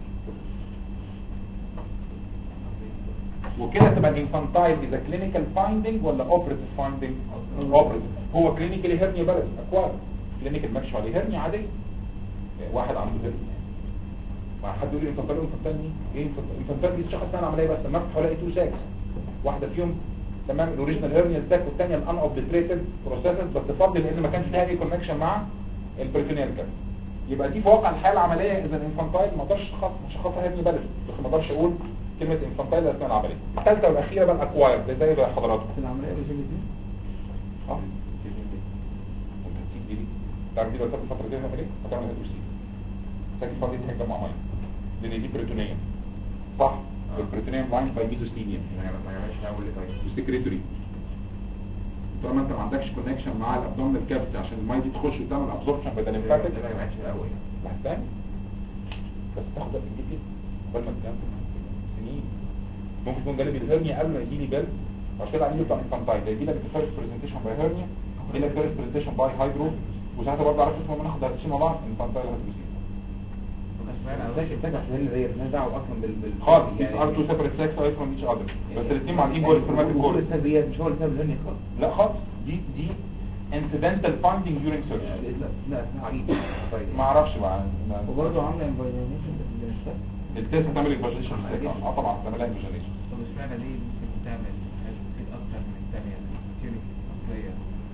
وكده تبقى الانفانتايل اذا كلينيكال فايندنج ولا اوبريتيف فايندنج اوبريتيف هو كلينيكالي هرنيا بلد اكوار كلينيكال ماكش عليه هرنيا عاديه واحد عنده هرنيا مع حد يقول لي انفانتايل انفانتايل مين ايه انفانتايل دي شخص انا عمليه بس لما افتح الاقي تو ساكس واحده فيهم تمام الاوريجينال هرنيا الساك والثانيه الان اوبليتريتد بروسيسز بس فاضي لان ما كانش فيها اي كونكشن مع البريتونيال كافيتي يبقى دي في واقع الحياه العمليه اذا الانفانتايل ما اقدرش اشخص مش هخصها هيرني بلد بس ما اقدرش اقول كلمه انفانتايل اثناء العمليه الثالثه والاخيره بقى الاكواير ده زي بقى حضراتكم في العملية الرجالية اه وانت هتسيب دي ليه؟ تعرف دي لو سابت الفتره دي هتعمل ايه؟ هتعمل هيدروسيل ساكن فاضي تحجم مع ميه لان دي بريتونيه صح البريتونيوم لاين باي ميزوستينيا ما يعملش اول لغايه والسكريتوري طالما انت ما عندكش كونكشن مع الابدومينال كافيتي عشان الميه دي تخش وتعمل ابزوربشن بدل ده الليمفاتيك ما يعملش الاول واحد تاني بس تاخد وقت كتير جدا قبل ما تنام سنين ممكن يكون جالب الهرنيا قبل ما يجي لي جلد عشان كده عندي بتاع انفانتايل يجي لك الفيرست برزنتيشن باي هرنيا يجي لك فيرست برزنتيشن باي هايدرو وساعتها برضه عرفت اسمه بناخد درسين مع بعض انفانتايل هيدروسيل ازاي شفتك عشان اللي هي مالهاش دعوه اصلا بال بال خالص these are two separate sex away from each other بس الاثنين معديين جوه السpermatic كل cord السلبيات مش هو اللي سبب الهرنيا خالص لا خالص دي دي incidental finding during surgery لا لا اسمها عجيب طيب ما اعرفش بقى ما- وبرضه عامله انفايرمنتيشن للشخص التست هتعمل اكفاجيشن اه طبعا هتعملها اكفاجيشن طب اشمعنى دي ممكن تعمل هيدروسيل اكتر من الثانيه الكيميك اصليه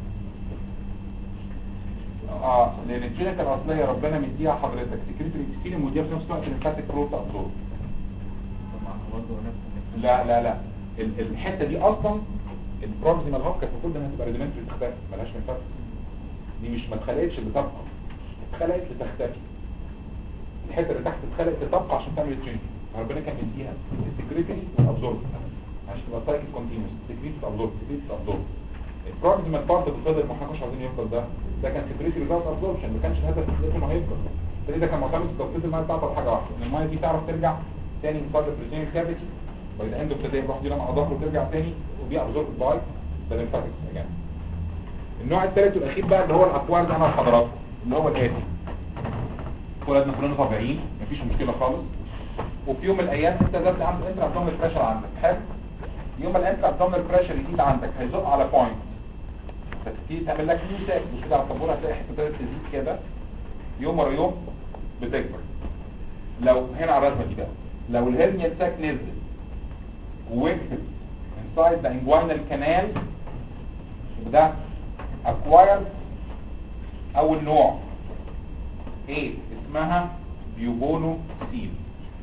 اه لان الكلينيكال الاصليه ربنا مديها حضرتك سكريتري اكسيليوم وديها في نفس الوقت الليمفاتيك بروت ابزورب طب ما هو برضه نفس ال- لا لا لا ال- الحته دي اصلا البروكسيمال هوك كانت المفروض انها تبقى ريديمنتري تختفي ملهاش ليمفاتكس دي مش ما اتخلقتش لتبقى اتخلقت لتختفي الحته اللي تحت اتخلقت لتبقى عشان تعمل تريننج ربنا كان مديها السكريتري والابزورب عشان تبقى سايكل كونتينوس سكريت ابزورب سكريت ابزورب البروكسيمال بارت بتفضل ما احنا مش عايزين يفضل ده ده كان سكريتري وزاوت ابزوربشن ما كانش الهدف من انه هيفضل فده كان معتمد في توصيل الميه بتاعته لحاجه واحده ان الميه دي تعرف ترجع تاني انصاد البريتين كافيتي باي ذا اند اوف ذا داي الواحد ينام على ظهره وترجع تاني ودي ابزورب باي ذا ليمفاتكس اجان النوع الثالث والاخير بقى اللي هو الاكوار ده انا لحضراتكم اللي هو الاتي ولادنا كلنا طبيعيين مفيش مشكله خالص وفي يوم من الايام انت ذات عندك انت ابدومينال بريشر عندك حلو يوم ما الانت ابدومينال بريشر يزيد عندك هيزق على بوينت فتبتدي تعمل لك نيو ساك مش كده على الطابور هتلاقي حته بدات تزيد كده يوم ورا يوم بتكبر لو هنا على الرسمه دي بقى لو الهرنيا ساك نزلت ووقفت inside the inguinal canal يبقى ده acquired اول نوع ايه اسمها بيوبونو سيل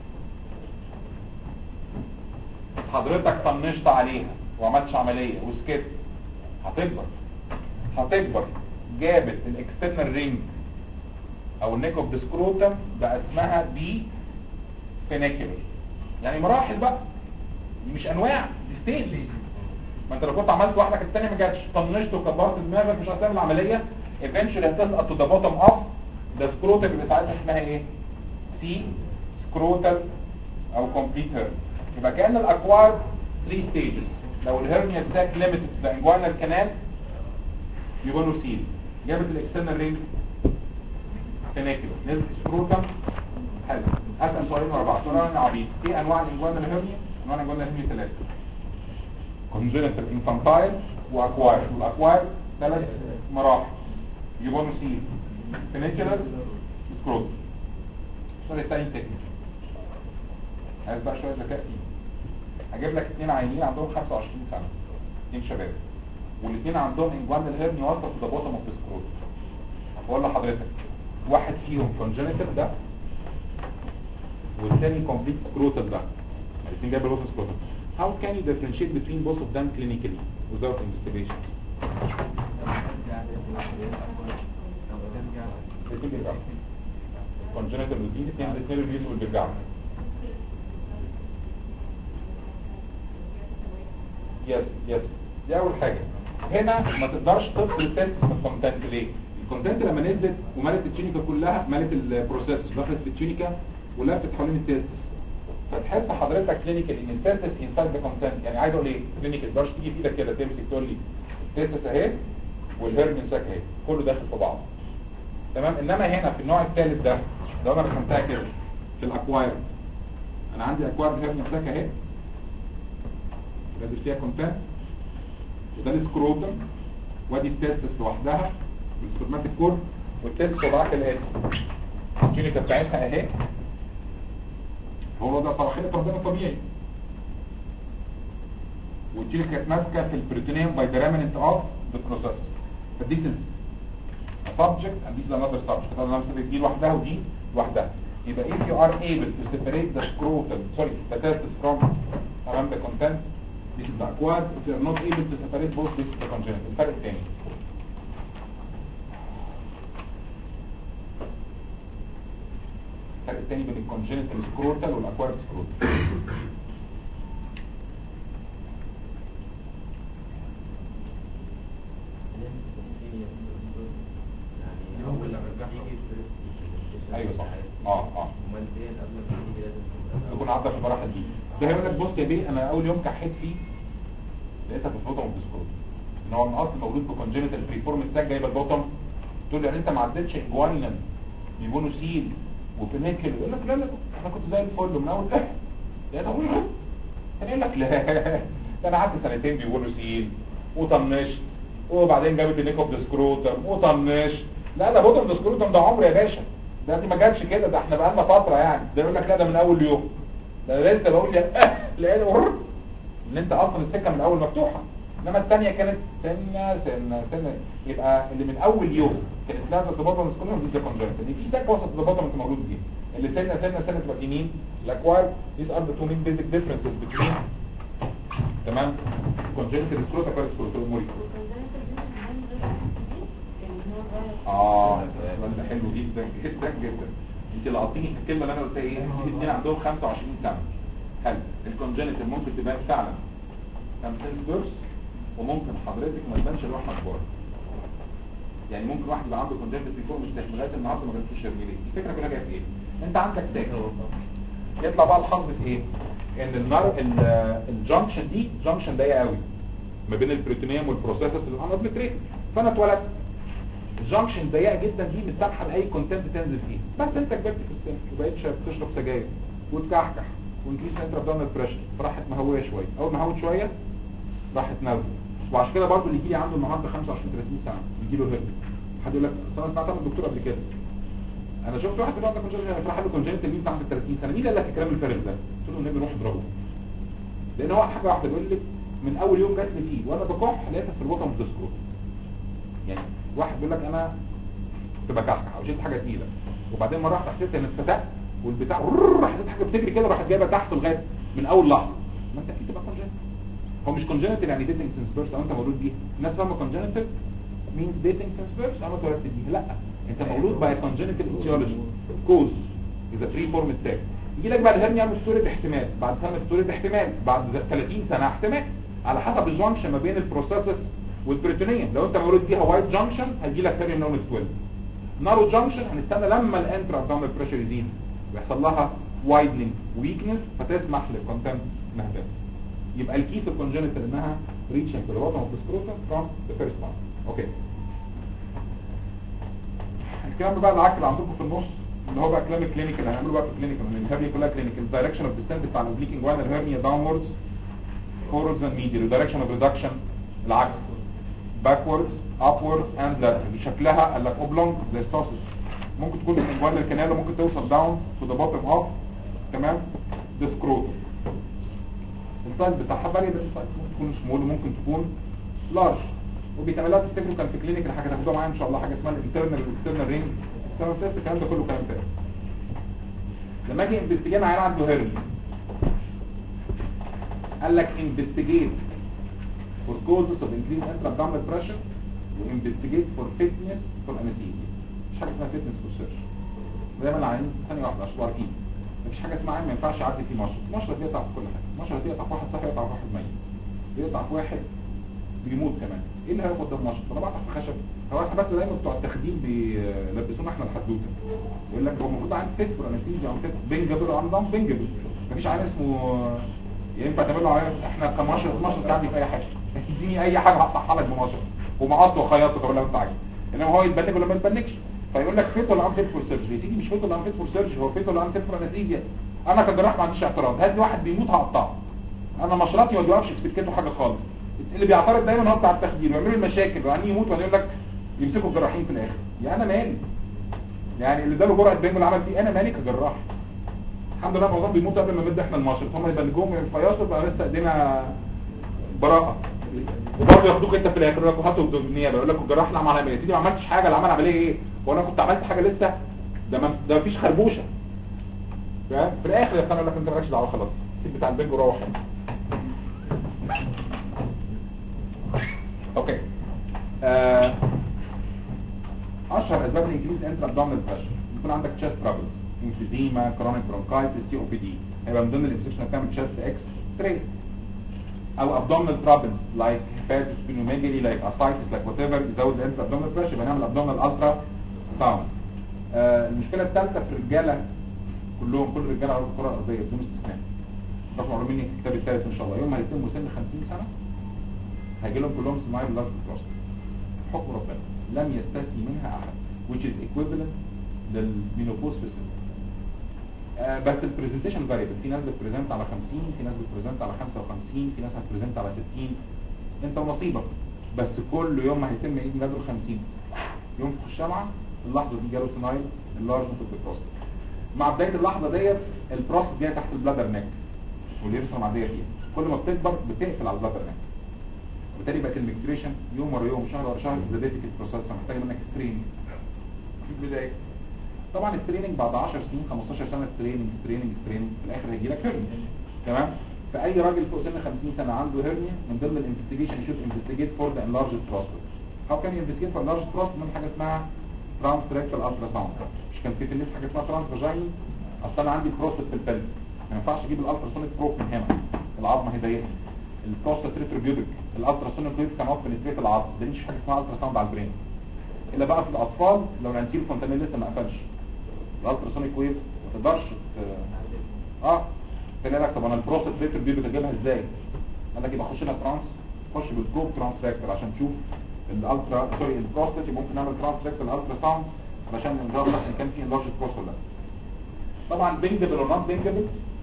حضرتك طنشت عليها وعملتش عملية وسكت هتكبر هتكبر جابت الاكسترنال رينج او النيك اوف ديسكروتم بقى اسمها بي فينيكولر يعني مراحل بقى دي مش انواع دي ستيجز ما انت لو كنت عملت واحده كانت الثانيه ما جاتش طنشت وكبرت دماغك مش هتعمل العمليه ايفنشولي هتسقط تو ذا بوتوم اوف ده سكروتم اللي ساعتها اسمها ايه سي سكروتال او كومبليت هيرن يبقى كان الاكوار 3 ستيجز لو الهرنيا ساك ليميتد ذا انجوانال كانال يبقى له سيل جابت الاكسترنال رينج فينيكولر نزل سكروتم حلو اسال سؤالين ورا بعض سؤال انا عبيط ايه انواع الانجوانال هيرنيا انواع الانجوانال هيرنيا ثلاثه كونجنتال انفانتايل واكواير والاكواير ثلاث مراحل يبقى سيل فينيكولر سكروتم السؤال الثاني تكنيك عايز بقى شويه ذكاء فيه هجيب لك اثنين عيانين عندهم 25 سنه اثنين شباب والاثنين عندهم انجوان الهرني واصله في ذا بوتوم اوف سكروت بقول لحضرتك واحد فيهم كونجنتال ده والثاني كومبليت سكروتال ده الاثنين جايب البوتوم سكروتال How can you differentiate between both of them clinically without investigation? الاثنين بيرجعوا congenital routine اثنين الاثنين ريفيوز بيرجعوا يس يس دي اول حاجه هنا ما تقدرش تفصل التست من الكونتنت ليه الكونتنت لما نزلت وملت التشينيكا كلها ملت البروسيس دخلت في التشينيكا ولفت حوالين التست فتحس حضرتك كلينيكال ان التست انسايد ذا كونتنت يعني عايز اقول ايه كلينيكال ما تقدرش تيجي في ايدك كده تمسك تقول لي التست اهي والهيرمين ساك اهي كله داخل في بعض تمام انما هنا في النوع الثالث ده لو انا رسمتها كده في الاكواير انا عندي اكواير هيرمين ساك اهي نازل فيها كونتنت وده السكروتم وادي التستس لوحدها بالسبرماتيك كورد والتست وضعها كالاتي الكلينيكا بتاعتها اهي هو ده طبعا ربنا طبيعي والكلينيكا كانت ماسكه في البروتينيوم باي ذا ريمننت اوف ذا بروسيس فدي از subject and this is another subject طبعا انا مثلا دي لوحدها ودي لوحدها يبقى if you are able to separate the scrotal sorry the testis from around the content this is the acquired if you are not able to separate both this is the congenital الفرق الثاني الفرق الثاني بين الكونجنتال سكروتال والاكوايرد سكروتال يعني اول لما بتيجي ايوه صح اه اه امال ايه قبل ما تيجي لازم تبقى يكون عدى في المراحل دي ده هيقول لك بص يا بيه انا اول يوم كحيت فيه لقيتها في البوتوم اوف سكروت ان هو من اصل مولود بكونجنتال بريفورم ساك جايبه البوتوم تقول له يعني انت ما عدتش انجوانال بيبونوسيل وفينيكل يقول لك لا لا انا كنت زي الفل من اول ده لقيتها اقول له انا يقول لك لا ده انا قعدت سنتين بيبونوسيل وطنشت وبعدين جابت النيك اوف سكروتم وطنشت لا ده بوتوم سكروتم ده عمر يا باشا ده دي ما جاتش كده ده احنا بقالنا فتره يعني ده يقول لك لا ده من اول يوم ده أنا لسه بقول يا اه لقيت ور ان انت اصلا السكه من الاول مفتوحه انما الثانيه كانت سنه سنه سنه يبقى اللي من اول يوم كانت لازم تبطل سكولر دي كونجنت ان في سكه وسط التبطل انت مولود بيها اللي سنه سنه سنه تبقى يمين الاكوار these are the two main basic differences between تمام congenital scrotal acquired scrotal اموري اه السؤال ده حلو جدا جدا جدا انت لقطتيني في الكلمه اللي انا قلتها ايه في اثنين عندهم 25 سنه حلو الكونجنتال ممكن تبان فعلا كامسنس بيرس وممكن حضرتك ما تبانش لوح مكبره يعني ممكن واحد يبقى عنده كونجنتال بيفور مش زي لغايه النهارده ما جابتوش شرميليه الفكره كلها جايه في ايه انت عندك ساكن يطلع بقى الحظ في ايه ان النار الجنكشن دي جنكشن ضيقه قوي ما بين البروتينيوم والبروسيسس اللي انا بلتريت فانا اتولدت الجنكشن ضيقه جدا دي مش سامحه لاي كونتنت تنزل فيه بس انت كبرت في السن وبقيت شاب تشرب سجاير وتكحكح وانكريس انتر ابدومينال بريشر فراحت مهويه شويه اول ما هوت شويه راحت نازله وعشان كده برضه اللي يجي لي عنده النهارده 25 30 سنه يجي له هيرت حد يقول لك اصل انا سمعت من الدكتور قبل كده انا شفت واحد بيقول لك كونجنتال راح له كونجنتال مين عنده 30 سنه مين قال لك الكلام الفارغ ده قلت له النبي روح اضربه لان هو حاجه واحده بيقول لك من اول يوم جات لي فيه وانا بكح لقيتها في البطن ديسكو يعني واحد بيقول لك انا كنت بكحكح او شلت حاجه تقيله وبعدين مره واحده حسيت ان اتفتحت والبتاع راح حسيت حاجه بتجري كده راحت جايبه تحت لغايه من اول لحظه ما انت اكيد تبقى كونجنتال هو مش كونجنتال يعني ديتنج سنس بيرس او انت مولود بيه الناس فاهمه كونجنتال مينز ديتنج سنس بيرس انا اتولدت بيه لا انت مولود باي كونجنتال ايتيولوجي كوز اذا فري فورم ساك يجي لك بعد الهرنيا مش صوره احتمال بعد سنه صوره احتمال بعد 30 سنه احتمال على حسب الجنكشن ما بين البروسيسس والبريتونيوم لو انت مولود بيها وايت جنكشن هيجي لك هرنيا نون 12 نارو جنكشن هنستنى لما الانترا ابدومينال بريشر يزيد ويحصل لها وايدنينج ويكنس فتسمح للكونتنت انها تنزل يبقى الكي في الكونجنتال انها ريتشنج to the bottom of the scrotum from the first one اوكي الكلام بقى العكس اللي عندكم في النص اللي هو بقى كلام الكلينيكال اللي هنعمله بقى في الكلينيكال لان الهرنيا كلها كلينيكال الدايركشن اوف ديسنت بتاع البليكنج وان الهرنيا داونوردز forwards and medial الدايركشن اوف ريدكشن العكس backwards upwards and lateral شكلها قال لك oblong زي السوسس ممكن تكون من جوان الكنال وممكن توصل داون to the bottom of تمام the scrotum السايز بتاعها فاريبل سايز ممكن تكون سمول وممكن تكون لارج وبيتعملها تفتكروا كان في كلينيك حاجه تاخدوها معايا ان شاء الله حاجه اسمها الانترنال والاكسترنال رينج تمام تيست الكلام ده كله كلام فارغ لما اجي انفستيجيت عيان عنده هيرني قال لك انفستيجيت for causes of increased intra-abdominal pressure وانفستيجيت for fitness for anesthesia مش حاجه اسمها fitness for surgery زي ما العيانين ثانيه واحده عشان تبقوا عارفين مفيش حاجه اسمها عين ما ينفعش يعدي فيه مشرط مشرط يقطع في كل حاجه مشرط يقطع في واحد صح يقطع في واحد ميت يقطع في واحد بيموت كمان ايه اللي هياخد ده المشرط انا بقطع في خشب هو احنا بس دايما بتوع التخدير بيلبسونا احنا الحدوته يقول لك هو المفروض عين فيت فور انستيزيا او فيت بنجبل او نظام بنجبل مفيش عين اسمه ينفع تعمل له عين احنا كمشرط مشرط تعدي في اي حاجه اديني اي حاجه هقطعها لك بمشرط ومقص وخيطه كمان لو انت عايز انما هو يتبنك ولا ما يتبنكش فيقول لك فيت ولا ام فيت فور سيرجري يا سيدي مش فيت ولا ام فيت فور سيرجري هو فيت ولا ام فيت فور انستيزيا انا كجراح ما عنديش اعتراض هات لي واحد بيموت هقطعه انا مشرطي ما بيوقفش في سكته حاجه خالص اللي بيعترض دايما هو بتاع التخدير ويعملوا المشاكل وعني يموت وبعدين يقول لك يمسكوا الجراحين في الاخر يا انا مالي يعني اللي اداله جرعه بنج واللي عمل فيه انا مالي كجراح الحمد لله معظم بيموتوا قبل ما نبدا احنا المشرط هم يبلجوهم يفيصوا بقى لسه ايدينا براءه وبرضه ياخدوك انت في الاخر يقول لك حطوا بالنيابه يقول لك الجراح اللي عمل عمليه يا سيدي ما عملتش حاجه اللي عمل عمليه ايه هو انا كنت عملت حاجه لسه ده ما ده مفيش خربوشه فاهم في الاخر يا يقول لك انت مالكش دعوه خلاص سيب بتاع البنج وروح انت اوكي آه، اشهر اسباب الانكريز انترا ابدومينال بريشر يكون عندك تشست ترابلز انفيزيما كرونيك برونكايتس سي او بي دي هيبقى من ضمن الانفكشن بتعمل تشست اكس 3 او abdominal troubles like hepatosplenomegaly like ascites like whatever يزود الانترا abdominal pressure يبقى نعمل abdominal ultra sound آه المشكله الثالثه في الرجاله كلهم كل الرجاله على الكره الارضيه بدون استثناء رقم معلوم مني في الكتاب الثالث ان شاء الله يوم ما يتموا سن 50 سنه هيجي لهم كلهم سمايل لارج بروستات حكم ربنا لم يستثني منها احد which is equivalent للمينوبوز في السن آه، بس البرزنتيشن فاريبل في ناس بتبريزنت على 50 في ناس بتبريزنت على 55 في ناس هتبريزنت على 60 انت ونصيبك بس كل يوم ما هيتم عيد ميلاده ال 50 يوم في الشمعة اللحظة دي جاله سينايل اللارج في البروستات مع بداية اللحظة ديت البروستات جاية تحت البلادر نيك واليرسة معدية فيها كل ما بتكبر بتقفل على البلادر نيك وبالتالي بقت الميكتريشن يوم ورا يوم شهر ورا شهر زادتك البروسيس محتاجه منك ستريننج في البدايه طبعا التريننج بعد 10 سنين 15 سنه تريننج تريننج تريننج في الاخر هيجي لك هيرنيا تمام فاي راجل فوق سن 50 سنه عنده هيرنيا من ضمن الانفستيجيشن يشوف انفستيجيت فور ذا انلارج بروستات هاو كان انفستيجيت فور انلارج بروستات من حاجه اسمها ترانس ريكتال الترا ساوند مش كان في في الناس حاجه اسمها ترانس فاجينال اصل انا عندي بروستات في البلس ما ينفعش اجيب الالترا سونيك بروب من هنا العظمه هي ضيقه البروستات ريتروبيوتيك الالترا سونيك ويف كان اوف بنتريت العظم ده مش حاجه اسمها الترا ساوند على البرين الا بقى في الاطفال لو الانتيل فونتانيل لسه ما قفلش الالترا سونيك ويف ما تقدرش ت- اه تلاقي لك طب انا البروستات ريتروبيوتيك اجيبها ازاي قال لك يبقى خش لها ترانس خش بالكوب ترانس فاكتور عشان تشوف الالترا سوري البروستات يبقى ممكن نعمل ترانس فاكتور الالترا ساوند علشان نجرب ان كان في انلارج بروستات ولا لا طبعا بينجبل ولا نوت بينجبل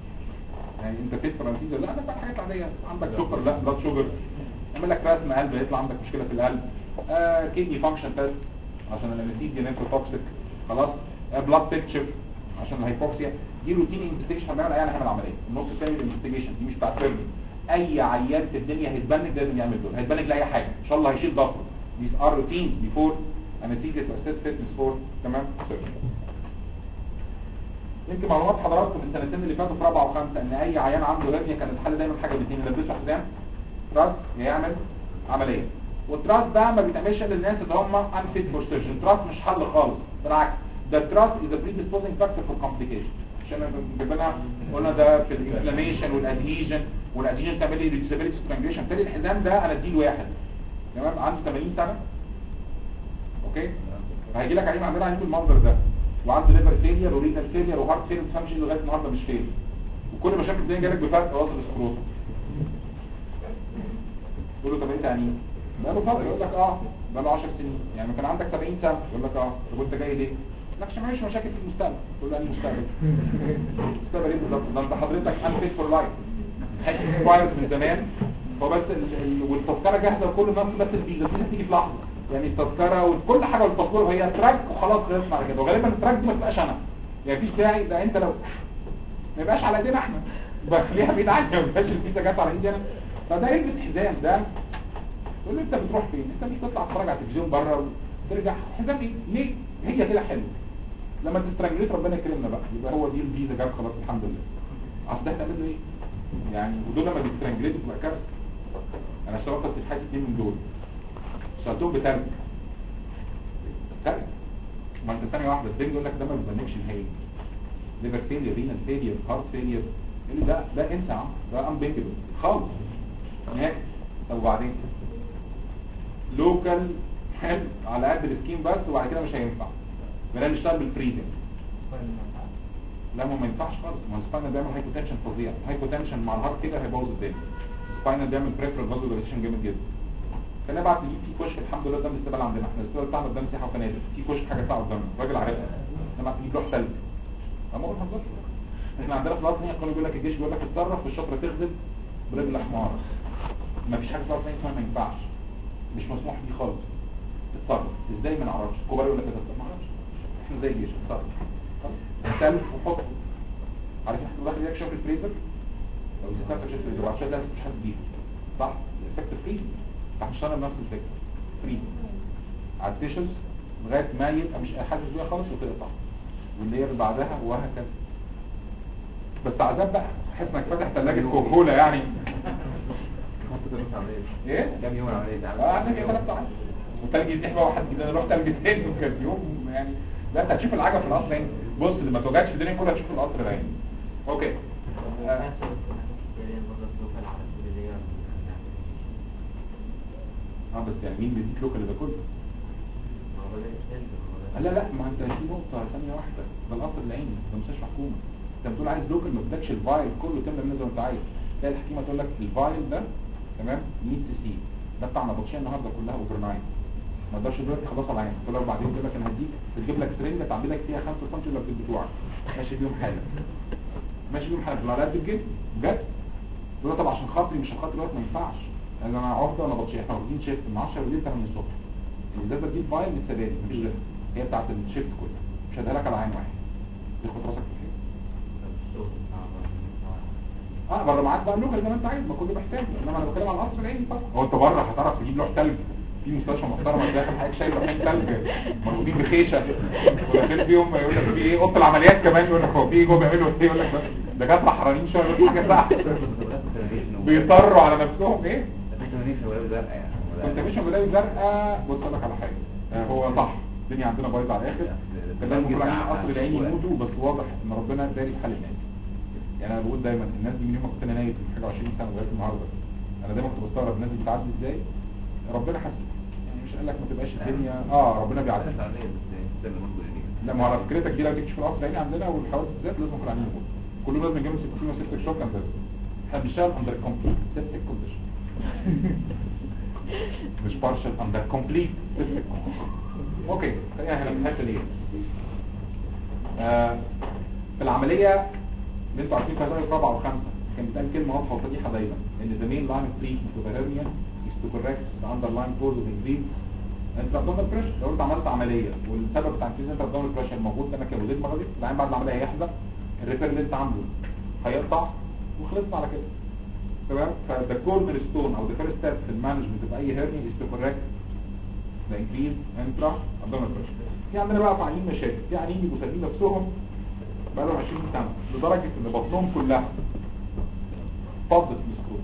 يعني انت فيت فرنسيز ولا لا ده بقى حاجات عاديه عندك سكر لا بلاد شوجر يعمل لك رسم قلب يطلع عندك مشكله في القلب آه كيدني فانكشن تيست عشان الانستيزيا نيفروتوكسيك خلاص آه بلاد بيكتشر عشان الهايبوكسيا دي روتين انفستيجيشن هنعمل ايه هنعمل عمليه النص الثاني الانفستيجيشن دي مش بتاعت فيرمي اي عيان في الدنيا هيتبنج لازم يعمل دول هيتبنج لاي حاجه ان شاء الله هيشيل ضغطه these are routines before anesthesia to assess fitness for تمام surgery يمكن معلومات حضراتكم في السنتين اللي فاتوا في رابعه وخمسه ان اي عيان عنده هرنيا كان الحل دايما حاجه من الاثنين يلبسه حزام تراس يا يعمل عمليه والتراس ده ما بيتعملش الا للناس اللي هم unfit for surgery تراس مش حل خالص بالعكس ده التراس is a predisposing factor for complication عشان جبنا قلنا ده في الانفلاميشن والادهيجن والادهيجن تعمل لي ريديوسابيلتي سترانجليشن بالتالي الحزام ده انا اديله واحد تمام عنده 80 سنه اوكي هيجي لك عليه عندنا عنده المنظر ده وعنده ليفر فيلير ورينال فيلير وهارت فيلير ما تفهمش ايه لغايه النهارده مش فيلير وكل مشاكل الدنيا جالك بفرق واصل السكروت تقول له طب انت يعني بقى له فتره يقول لك اه بقى له 10 سنين يعني كان عندك 70 سنه يقول لك اه طب وانت جاي ليه؟ لك عشان معيش مشاكل في المستقبل تقول له انا المستقبل المستقبل ايه بالظبط ده انت حضرتك انفيت فور لايف اكسبايرد من زمان هو بس ال- ال- والتذكره جاهزه وكل الناس بس الفيزا الفيزا بتيجي في لحظه يعني التذكره وكل حاجه والباسبور هي تراك وخلاص خلصنا على كده وغالبا التراك دي ما تبقاش انا يعني مفيش داعي ده انت لو ما يبقاش على ايدينا احنا بخليها بعيد عني ما يبقاش الفيزا جت على ايدي انا فده يلبس حزام ده تقول له انت بتروح فين انت مش تطلع تتفرج على التلفزيون بره وترجع حزام ايه ليه هي كده حلو لما تسترجليت ربنا يكرمنا بقى يبقى هو دي الفيزا جاب خلاص الحمد لله اصل ده هتعمل له ايه يعني ودول لما بيسترنجليتوا تبقى كارثه انا اشتغلت في حياتي اتنين من دول اشتغلتهم بتلج تلج ما انت ثانيه واحده البنج يقول لك ده ما بيبانكش نهائي ليفر فيلير رينال فيلير هارت فيلير يقول لي ده ده انسى يا عم ده انبنجبل خالص نهائي طب وبعدين لوكال حلو على قد السكين بس وبعد كده مش هينفع بلاش نشتغل بالفريزنج لا ما ما ينفعش خالص ما السباينال بيعمل هايبوتنشن فظيع هايبوتنشن مع الهارت كده هيبوظ الدنيا السباينال بيعمل بريفرال فازو دايليشن جامد جدا خلينا بعد نجيب في كشك الحمد لله قدام الاستقبال عندنا احنا الاستقبال بتاعنا قدام سياحه وفنادق في كشك حاجه ساعه قدامنا راجل عارفها لما تجيب لوح ثلج اما ما بنهزرش احنا عندنا في الارض هنا كانوا بيقول لك الجيش بيقول لك اتصرف والشطره تغزل برجل حمار ما فيش حاجه اسمها اسمها ما ينفعش مش مسموح بيه خالص اتصرف ازاي ما نعرفش الكبار يقول لك كده ما نعرفش احنا زي الجيش اتصرف خلاص تلج وحط عارف احنا داخل ياك شوف الفريزر لو بتستنى في الفريزر وعشان ده مش حاسس بيه صح الافكت فريز فهنشتغل بنفس الفكره فري على التيشوز لغايه ما يبقى مش حاسس بيها خالص وتقطع واللير اللي بعدها وهكذا بس عذاب بقى تحس انك فاتح ثلاجه كوكولا يعني ايه؟ كام يوم العملية دي؟ اه عندك ايه ثلاث ساعات والتلج يزيح بقى واحد جديد انا رحت تلج تاني وكان يوم يعني لا انت هتشوف العجب في القطر يعني بص اللي ما توجعش في الدنيا كلها هتشوف القطر ده يعني اوكي آه. اه بس يعني مين بيديك لوكال ده كله لا لا ما انت في نقطة ثانية واحدة ده القصر العيني ده مستشفى حكومة انت بتقول عايز لوكال ما بدكش الفايل كله تملى منه زي ما انت عايز تلاقي الحكيمة تقول لك الفايل ده تمام 100 سي سي ده بتاع نبطشيه النهارده كلها اوفر نايت ما تقدرش دلوقتي خلاص على العين تقول له بعدين يقول لك انا هديك تجيب لك سرنجه تعبي لك فيها 5 سم الا البيت بتوعك ماشي بيهم حالا ماشي بيهم حالا على قد الجد بجد تقول له طب عشان خاطري مش عشان خاطري دلوقتي ما ينفعش لان انا عهده وانا بطشيه احنا واخدين شيفت من 10 بالليل 8 الصبح الازازه دي فايل من السبادي مش ده هي بتاعت الشيفت كله مش هديها لك على عين واحد تاخد راسك في الحيط اه بره معاك بقى اللوكال زي ما انت عايز ما كله محتاج انما انا بتكلم على القصر العيني طبعا هو انت بره هتعرف تجيب لوح تلج في مستشفى محترمه داخل حضرتك شايل لوحين تلج مربوطين بخيشه وداخل فيهم يقول لك في ايه اوضه العمليات كمان يقول لك هو في ايه جوه بيعملوا ايه يقول لك ده دكاتره حرانين شويه يقول لك حاجه ساعه بيضطروا على نفسهم ايه كنت مش بلاقي زرقاء بص اقول لك على حاجه آه، هو صح الدنيا عندنا بايظه على الاخر كان لازم كل عين قصر العين يموتوا بس واضح ان ربنا داري في حال الناس يعني انا بقول دايما الناس دي من يوم ما كنت انا نايم في حاجه 20 سنه لغايه النهارده انا دايما كنت بستغرب الناس دي بتعدي ازاي ربنا حاسب يعني مش قال لك ما تبقاش الدنيا اه ربنا بيعدي لا ما على فكرتك دي لو تيجي تشوف القصر العيني عندنا والحوادث بالذات لازم كل عاملين يموت كله لازم يجيب سيبتين وسيبتك شوك بس احنا بنشتغل اندر كومبليت سيبتك كونديشن مش بارشل اندر كومبليت سيبتك اوكي خلينا هنا في الحته دي آه في العمليه اللي انتوا عارفين كذا رابعه وخمسه كان بتقال كلمه واضحه وصريحه دايما ان the main line of treatment of hernia is to correct the underlying cause of increase intra-abdominal pressure لو انت عملت عمليه والسبب بتاع increase intra-abdominal pressure موجود ده كان وزيد مرضي العين بعد العمليه هيحزق الريبير اللي انت عامله هيقطع وخلصنا على كده تمام فده كورنر ستون او the first step في المانجمنت of اي hernia is to correct the increase intra-abdominal pressure في عندنا بقى في عيانين مشاكل في عيانين بيبقوا سايبين نفسهم بقى لهم 20 سنه لدرجه ان بطنهم كلها فضت السكروت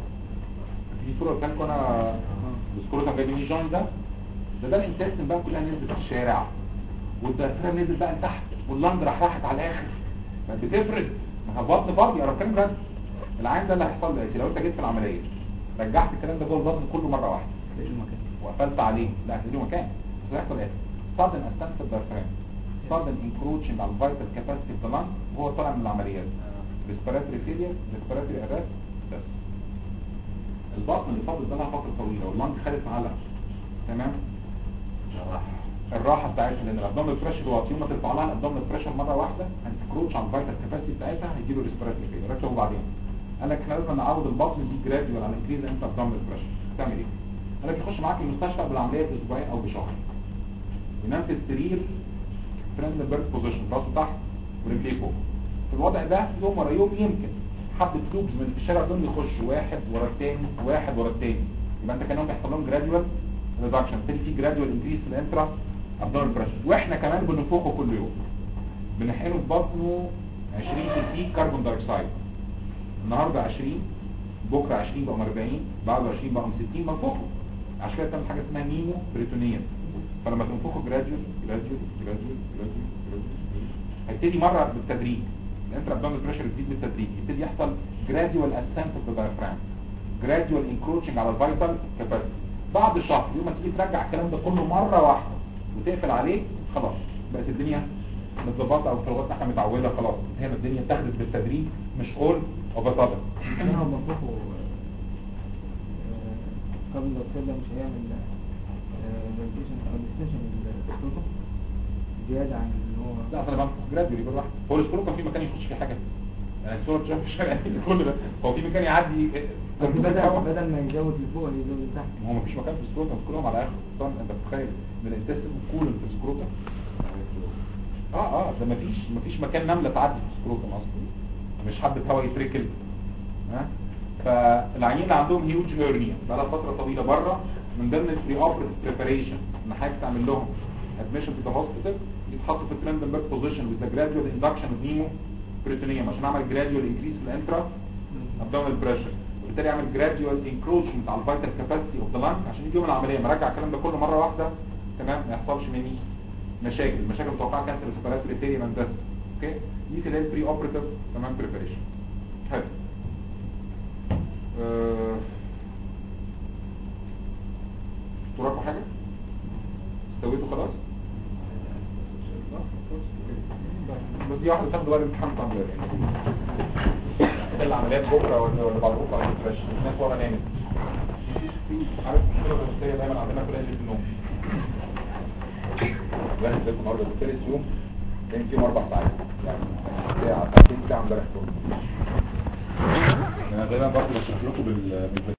في صوره كان انا السكروت كان جاي مني جوين ده ده ده الانتستين بقى كلها نزلت في الشارع والدايفرام نزل بقى لتحت واللنج راح راحت على الاخر بتفرد ما هو البطن فاضي انا بتكلم بجد العين ده اللي هيحصل له إيه؟ لو انت جيت في العمليه رجعت الكلام ده جوه البطن كله مره واحده وقفلت عليه لا له مكان بس هيحصل ايه sudden ascent في الدايفرام sudden encroaching على الفيتال كاباسيتي في اللنج وهو طالع من العمليات respiratory failure respiratory arrest بس البطن اللي فاضل ده لها فتره طويله واللنج خدت على تمام الراحه بتاعتها لان الابدومينال بريشر واطي يوم ما ترفع لها الابدومينال بريشر مره واحده هتكروتش على الفيتال كاباسيتي بتاعتها هيجي له ريسبيراتوري فيلير ركزوا بعدين قال لك احنا لازم نعود البطن دي جراديوال على انكريز انت ابدومينال بريشر تعمل ايه؟ قال لك يخش معاك المستشفى قبل العمليه باسبوعين او بشهر ينام في السرير فريندلبرج بوزيشن راسه تحت ورجليه فوق في الوضع ده يوم ورا يوم يمكن حبه لوبز من الشارع دول يخش واحد ورا الثاني واحد ورا الثاني يبقى انت كانهم بيحصل لهم جراديوال ريدكشن بالتالي في جراديوال انكريس في الانترا ابدومينال بريشر واحنا كمان بنفوقه كل يوم بنحقنه في بطنه 20 سي سي كربون دايوكسيد النهارده 20 بكره 20 بقوا 40 بعده 20 بقوا 60 منفوخه عشان كده بتعمل حاجه اسمها نيمو بريتونيا فلما تنفخه جراديوال جراديوال جراديوال جراديوال جراديوال هيبتدي مره بالتدريج الانترا ابدومينال بريشر يزيد بالتدريج يبتدي يحصل جراديوال اسنت اوف ذا دايفرام جراديوال انكروتشنج على الفيتال كاباسيتي بعد شهر يوم ما تيجي ترجع الكلام ده كله مره واحده وتقفل عليه خلاص بقت الدنيا متظبطه او في احنا متعوده خلاص هنا الدنيا اتاخدت بالتدريج مش اول اوف ا انا بنفخه قبل كده مش هيعمل فيرتيشن او ديستنشن السكروتو زيادة عن اللي هو لا انا بعمل جراديولي بالراحه هو السكرو كان في مكان يخش فيه حاجه يعني الصوره شايف مش يعني كل ده هو في مكان يعدي بس بدل بدل ما يزود لفوق يزود لتحت ما هو مفيش مكان في السكروتا كلهم على اخر طبعا انت متخيل من الانتستين كولن في السكروتا اه اه ده مفيش مفيش مكان نمله تعدي في السكروتا اصلا مش حبه هواء يتركل ها فالعيانين اللي عندهم هيوج هيرنيا بقى فتره طويله بره من ضمن البري اوبريتيف بريباريشن ان حضرتك تعمل لهم ادميشن في ذا هوسبيتال يتحطوا في ترندنبرج بوزيشن وذ جراديوال اندكشن اوف نيمو بريتونيوم عشان اعمل جراديوال انكريس في الانترا ابدومينال بريشر وبالتالي اعمل جراديوال انكروشمنت على الفيتال كاباسيتي اوف ذا لانج عشان يجي يوم العمليه مراجع الكلام ده كله مره واحده تمام ما يحصلش مني مشاكل المشاكل المتوقعه كانت السيبراتوري ثيري من بس اوكي دي اللي هي البري اوبريتيف تمام بريباريشن حلو آه، وراكم حاجه استويتوا خلاص بس دي واحده تاخدوا بقى الامتحان بتاع امبارح ده العمليات بكره ولا ولا بعد بكره ما تبقاش الناس ورا نامت عارف المشكله الرئيسيه دايما عندنا في ليله النوم الواحد زي النهارده ثالث يوم كان فيهم اربع ساعات يعني ساعه ساعتين ساعه امبارح كله انا غالبا برضه بشرح لكم بال